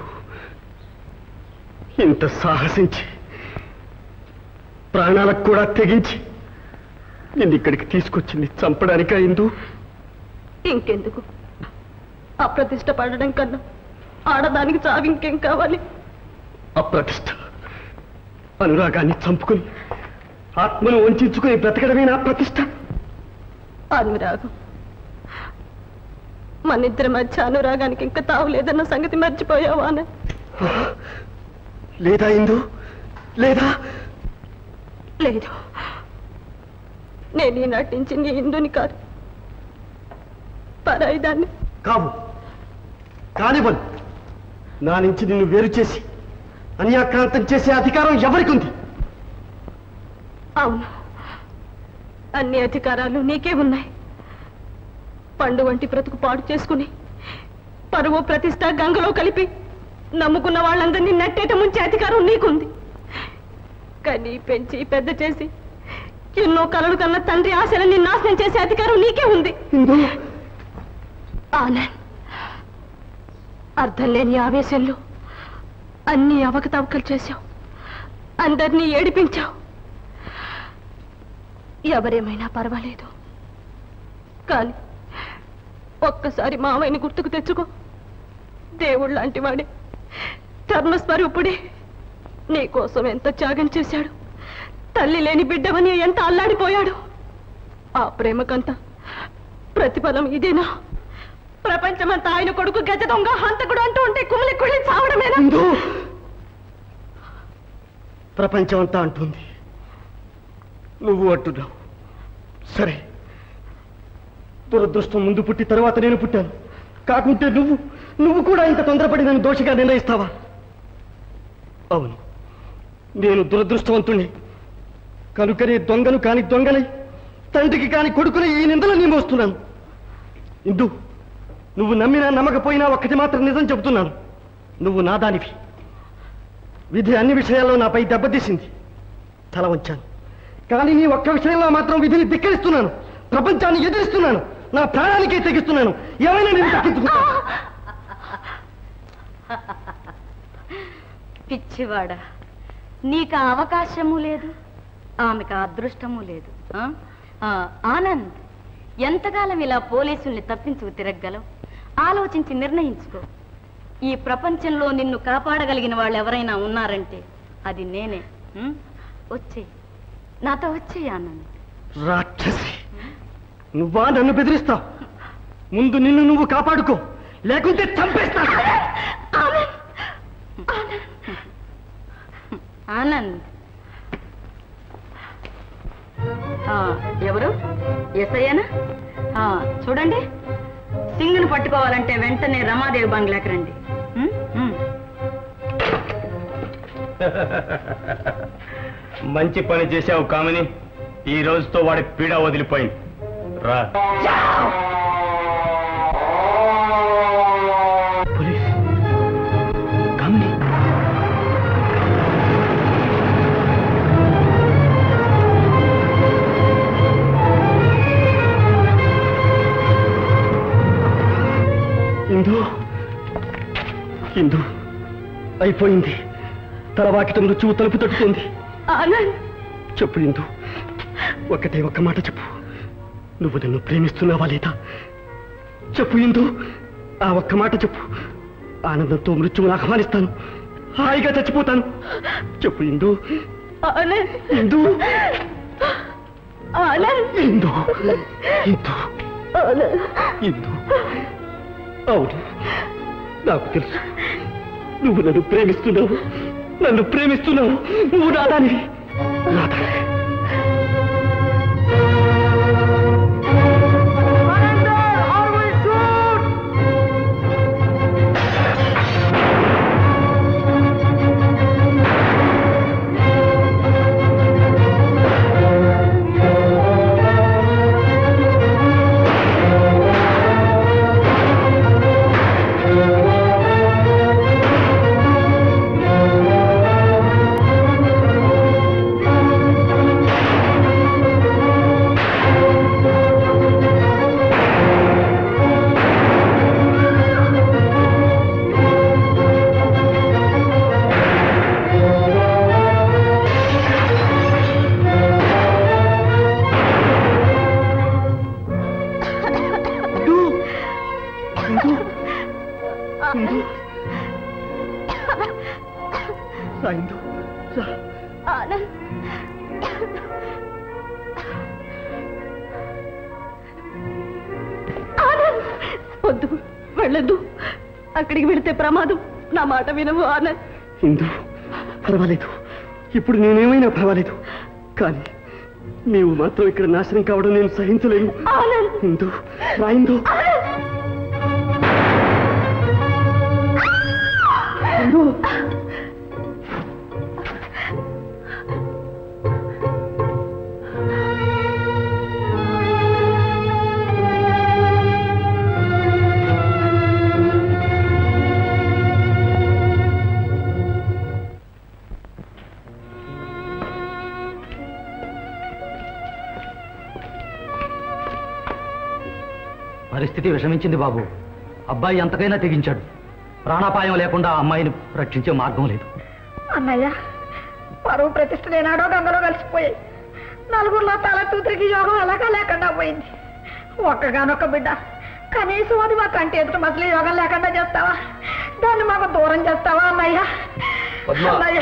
ఇంత సాహసించి ప్రాణాలకు కూడా తెగించి నిన్ను ఇక్కడికి తీసుకొచ్చింది చంపడానికా ఇందు
ఇంకెందుకు అప్రతిష్ట పడడం కన్నా ఆడదానికి చావు ఇంకేం కావాలి
అప్రతిష్ట అనురాగాన్ని చంపుకుని ఆత్మను వంచుకుని బ్రతకడమే నా ప్రతిష్ట
అనురాగం మన ఇద్దరి మధ్య అనురాగానికి ఇంకా తావు లేదన్న సంగతి మర్చిపోయావా ఆనంద్
లేదా ఇందు లేదా
లేదు నేను ఈనాటి నుంచి నీ ఇందుని కాదు పరాయిదాన్ని
కావు కానివ్వను నా నుంచి నిన్ను వేరు చేసి అన్యాక్రాంతం చేసే అధికారం ఎవరికి ఉంది
అవును అన్ని అధికారాలు నీకే ఉన్నాయి పండు వంటి బ్రతుకు పాడు చేసుకుని పరువు ప్రతిష్ట గంగలో కలిపి నమ్ముకున్న వాళ్ళందరినీ నట్టేట ముంచే అధికారం నీకుంది కానీ పెంచి పెద్ద చేసి ఎన్నో కలలు కన్న తండ్రి ఆశలని నాశనం చేసే అధికారం నీకే ఉంది ఆనంద్ అర్థం లేని ఆవేశంలో అన్ని అవకతవకలు చేశావు అందరినీ ఏడిపించావు ఎవరేమైనా పర్వాలేదు కానీ ఒక్కసారి మావయ్యని గుర్తుకు తెచ్చుకో దేవుడు లాంటి వాడే ధర్మస్వరూపుడే నీ కోసం ఎంత త్యాగం చేశాడు తల్లి లేని బిడ్డవని ఎంత అల్లాడిపోయాడు ఆ ప్రేమకంతా ప్రతిఫలం ఇదేనా ప్రపంచమంతా ఆయన కొడుకు గజ దొంగ హంతకుడు అంటూ ఉంటే కుమిలి కుళ్ళి చావడమేనా
ఇందు ప్రపంచం అంతా అంటుంది నువ్వు అంటున్నావు సరే దురదృష్టం ముందు పుట్టి తర్వాత నేను పుట్టాను కాకుంటే నువ్వు నువ్వు కూడా ఇంత తొందరపడి నన్ను దోషిగా నిర్ణయిస్తావా అవును నేను దురదృష్టవంతుణ్ణి కనుకనే దొంగను కాని దొంగనై తండ్రికి కాని కొడుకుని ఈ నిందలు మోస్తున్నాను ఇందు నువ్వు నమ్మినా నమ్మకపోయినా ఒక్కటి మాత్రం నిజం చెబుతున్నాను నువ్వు నాదానివి విధి అన్ని విషయాల్లో నాపై దెబ్బతీసింది తల వంచాను కానీ నీ ఒక్క విషయంలో మాత్రం విధిని ధిక్కరిస్తున్నాను ప్రపంచాన్ని ఎదిరిస్తున్నాను నా ప్రాణానికే తెగిస్తున్నాను ఏమైనా నేను దక్కించుకుంటాను
పిచ్చివాడా నీకు ఆ అవకాశము లేదు ఆమెకు ఆ అదృష్టము లేదు ఆ? ఆ, ఆనంద్ ఎంతకాలం ఇలా పోలీసుల్ని తప్పించుకు తిరగగలవు ఆలోచించి నిర్ణయించుకో ఈ ప్రపంచంలో నిన్ను కాపాడగలిగిన వాళ్ళు ఎవరైనా ఉన్నారంటే అది నేనే ఉం? వచ్చే నాతో వచ్చే ఆనంద్
రాక్షసి నువ్వా నన్ను బెదిరిస్తావు ముందు నిన్ను నువ్వు కాపాడుకో లేకుంటే చంపేస్తా
ఆనంద్ ఆ, ఎవరు ఎస్ఐనా చూడండి సింగ్ను పట్టుకోవాలంటే వెంటనే రమాదేవి బంగ్లాకి రండి ఉం? ఉం.
మంచి పని చేశావు కామని ఈ రోజుతో వాడి పీడ వదిలిపోయింది రా
ఇందు ఇందు అయిపోయింది తలవాకిట మృత్యువు తలుపు తట్టుతుంది
ఆనంద్
చెప్పు ఇందు ఒకటే ఒక్క మాట చెప్పు నువ్వు నన్ను ప్రేమిస్తున్నావా లేదా చెప్పు ఇందు ఆ ఒక్క మాట చెప్పు ఆనందంతో మృత్యువును ఆహ్వానిస్తాను హాయిగా చచ్చిపోతాను చెప్పు ఇందు
ఆనంద్
ఇందు
ఆనంద్
ఇందు ఇందు
ఆనంద్
ఇందు అవును నాకు తెలుసు నువ్వు నన్ను ప్రేమిస్తున్నావు నన్ను ప్రేమిస్తున్నావు నువ్వు నాదానివి నాదానివి ఇందు రా ఇందు రా
ఆనంద్ ఆనంద్ వద్దు వెళ్ళొద్దు అక్కడికి వెళితే ప్రమాదం నా మాట వినవు ఆనంద్
ఇందు పర్వాలేదు ఇప్పుడు నేనేమైనా పర్వాలేదు కానీ నీవు మాత్రం ఇక్కడ నాశనం కావడం నేను సహించలేను
ఆనంద్
ఇందు రా ఇందు ఇందు
పరిస్థితి విషమించింది బాబు అబ్బాయి ఎంతకైనా తెగించాడు ప్రాణాపాయం లేకుండా ఆ అమ్మాయిని రక్షించే మార్గం లేదు
అన్నయ్య పరువు ప్రతిష్టలు ఏనాడో గంగలో కలిసిపోయాయి నలుగురిలో తల తూతురికి యోగం ఎలాగా లేకుండా పోయింది ఒక్కగానొక్క బిడ్డ కనీసం అది మా కంటి ఎదుట మసలి యోగం లేకుండా చేస్తావా దాన్ని మాకు దూరం చేస్తావా అన్నయ్య
పద్మ.
అన్నయ్య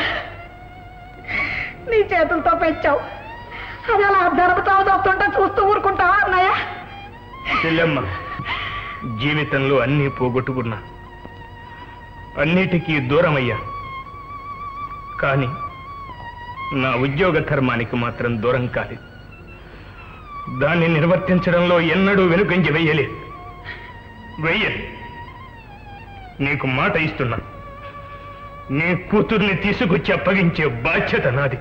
నీ చేతులతో పెంచావు అది అలా అర్ధరపుతావు తప్పుతుంటే చూస్తూ ఊరుకుంటావా అన్నయ్య
చెల్లెమ్మ జీవితంలో అన్నీ పోగొట్టుకున్నా అన్నిటికీ దూరమయ్యా కానీ నా ఉద్యోగ ధర్మానికి మాత్రం దూరం కాలేదు దాన్ని నిర్వర్తించడంలో ఎన్నడూ వెనుకంజ వెయ్యలేదు వెయ్యను నీకు మాట ఇస్తున్నా నీ కూతుర్ని తీసుకొచ్చి అప్పగించే బాధ్యత నాది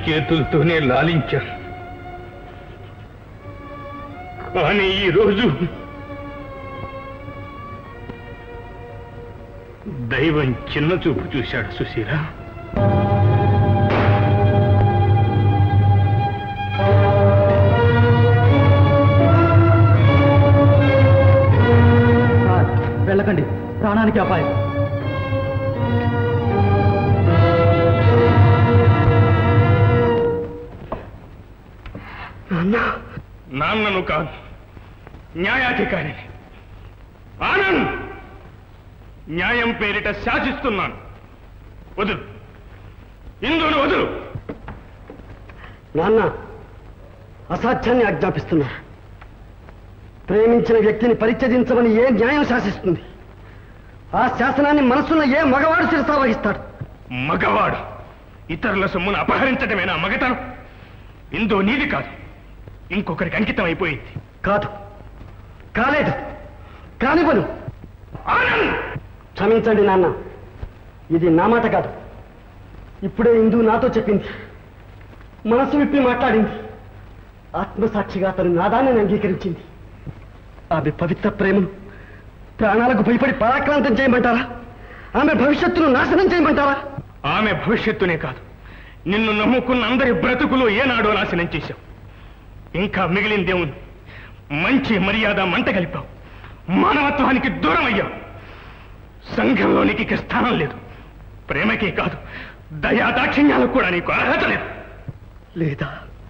చేతులతోనే లాలించాను కానీ ఈరోజు దైవం చిన్న చూపు చూశాడు సుశీల
సార్ వెళ్ళకండి ప్రాణానికి అపాయం
నాన్నను కాదు న్యాయాధికారిని ఆనంద్ న్యాయం పేరిట శాసిస్తున్నాను వదులు ఇందును వదులు
నాన్న అసాధ్యాన్ని ఆజ్ఞాపిస్తున్నా ప్రేమించిన వ్యక్తిని పరిత్యజించమని ఏ న్యాయం శాసిస్తుంది ఆ శాసనాన్ని మనసున్న ఏ మగవాడు శిరసా వహిస్తాడు
మగవాడు ఇతరుల సొమ్మును అపహరించడమేనా మగతనం ఇందో నీది కాదు ఇంకొకరికి అంకితం అయిపోయింది
కాదు కాలేదు కానివ్వను క్షమించండి నాన్న ఇది నా మాట కాదు ఇప్పుడే ఇందు నాతో చెప్పింది మనసు విప్పి మాట్లాడింది ఆత్మసాక్షిగా అతను నాదాన్ని అంగీకరించింది ఆమె పవిత్ర ప్రేమను ప్రాణాలకు భయపడి పరాక్రాంతం చేయమంటారా ఆమె భవిష్యత్తును నాశనం చేయమంటారా
ఆమె భవిష్యత్తునే కాదు నిన్ను నమ్ముకున్న అందరి బ్రతుకులు ఏనాడో నాశనం చేశావు ఇంకా మిగిలిందేముంది మంచి మర్యాద మంట కలిపావు మానవత్వానికి దూరం అయ్యావు సంఘంలో నీకు ఇక స్థానం లేదు ప్రేమకే కాదు దయా దాక్షిణ్యాలకు కూడా నీకు అర్హత లేదు
లేదా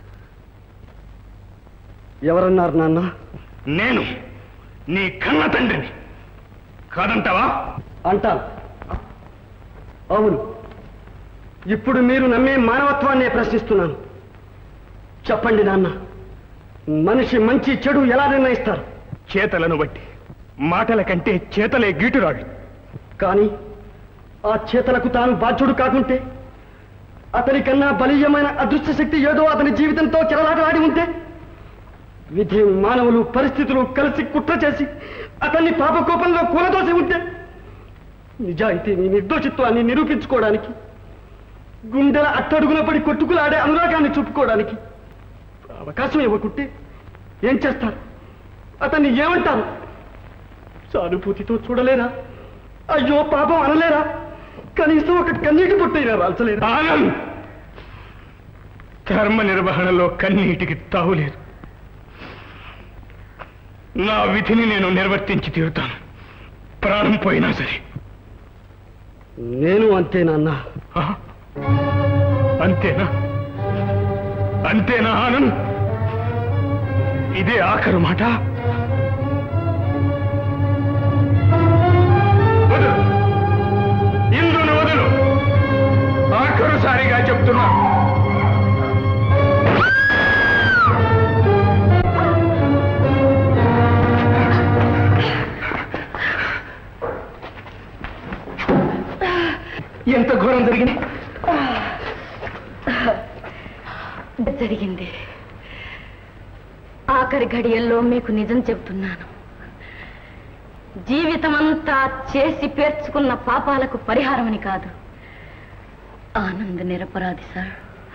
ఎవరన్నారు నాన్న
నేను నీ కన్న తండ్రిని కాదంటావా
అంటాను అవును ఇప్పుడు మీరు నమ్మే మానవత్వాన్నే ప్రశ్నిస్తున్నాను చెప్పండి నాన్న మనిషి మంచి చెడు ఎలా నిర్ణయిస్తారు
చేతలను బట్టి మాటల కంటే చేతలే గీటురాడు
కానీ ఆ చేతలకు తాను బాధ్యుడు కాకుంటే అతని కన్నా బలీయమైన అదృశ్య శక్తి ఏదో అతని జీవితంతో చెలలాటలాడి ఉంటే విధి మానవులు పరిస్థితులు కలిసి కుట్ర చేసి అతన్ని పాపకోపంలో కూలదోసి ఉంటే నిజాయితీని నిర్దోషిత్వాన్ని నిరూపించుకోవడానికి గుండెల అట్టడుగున పడి కొట్టుకులాడే అనురాగాన్ని చూపుకోవడానికి అవకాశం ఇవ్వకుంటే ఏం చేస్తారు అతన్ని ఏమంటారు సానుభూతితో చూడలేరా అయ్యో పాపం అనలేరా కనీసం ఒక కన్నీటి పుట్టైనా రాల్చలేరా
ఆనంద్ ధర్మ నిర్వహణలో కన్నీటికి తావులేదు నా విధిని నేను నిర్వర్తించి తీరుతాను ప్రాణం పోయినా సరే
నేను అంతేనన్నా
ఆ? అంతేనా అంతేనా ఆనంద్ ఇదే ఆఖరు మాట వదులు ఇందును వదులు ఆఖరుసారిగా చెప్తున్నా
ఎంత ఘోరం జరిగింది
జరిగింది ఆఖరి ఘడియల్లో మీకు నిజం చెబుతున్నాను జీవితమంతా చేసి పేర్చుకున్న పాపాలకు పరిహారమని కాదు ఆనంద్ నిరపరాధి సార్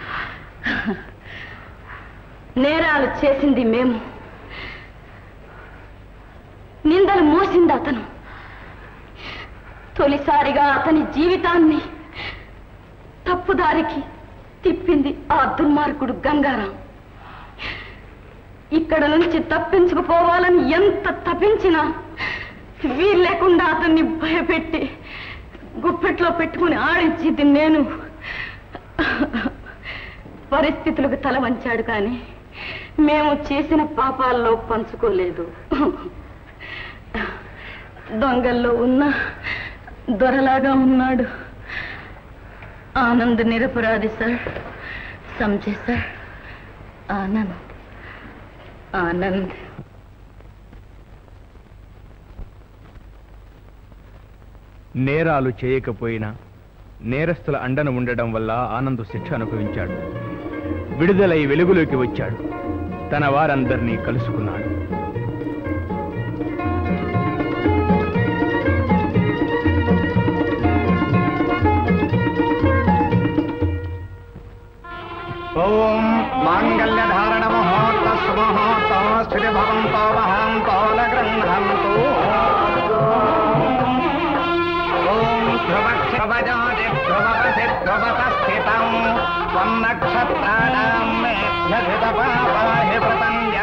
నేరాలు చేసింది మేము నిందలు మోసింది అతను తొలిసారిగా అతని జీవితాన్ని తప్పుదారికి తిప్పింది ఆ దుర్మార్గుడు గంగారాం ఇక్కడ నుంచి తప్పించుకుపోవాలని ఎంత తప్పించినా వీలు లేకుండా అతన్ని భయపెట్టి గుప్పెట్లో పెట్టుకుని ఆడించింది నేను పరిస్థితులకు తల వంచాడు కానీ మేము చేసిన పాపాల్లో పంచుకోలేదు దొంగల్లో ఉన్న దొరలాగా ఉన్నాడు ఆనంద్ నిరపరాధి సార్ సమझे సార్ ఆనంద్ ఆనంద్
నేరాలు చేయకపోయినా నేరస్తుల అండన ఉండడం వల్ల ఆనంద్ శిక్ష అనుభవించాడు విడుదలై వెలుగులోకి వచ్చాడు తన వారందరినీ కలుసుకున్నాడు
ధ్రువజోతి ధ్రువపతి ధ్రువత స్థితం త్వన్నక్షత్రాణాం మేధ్యధిత పాపాహి వృతం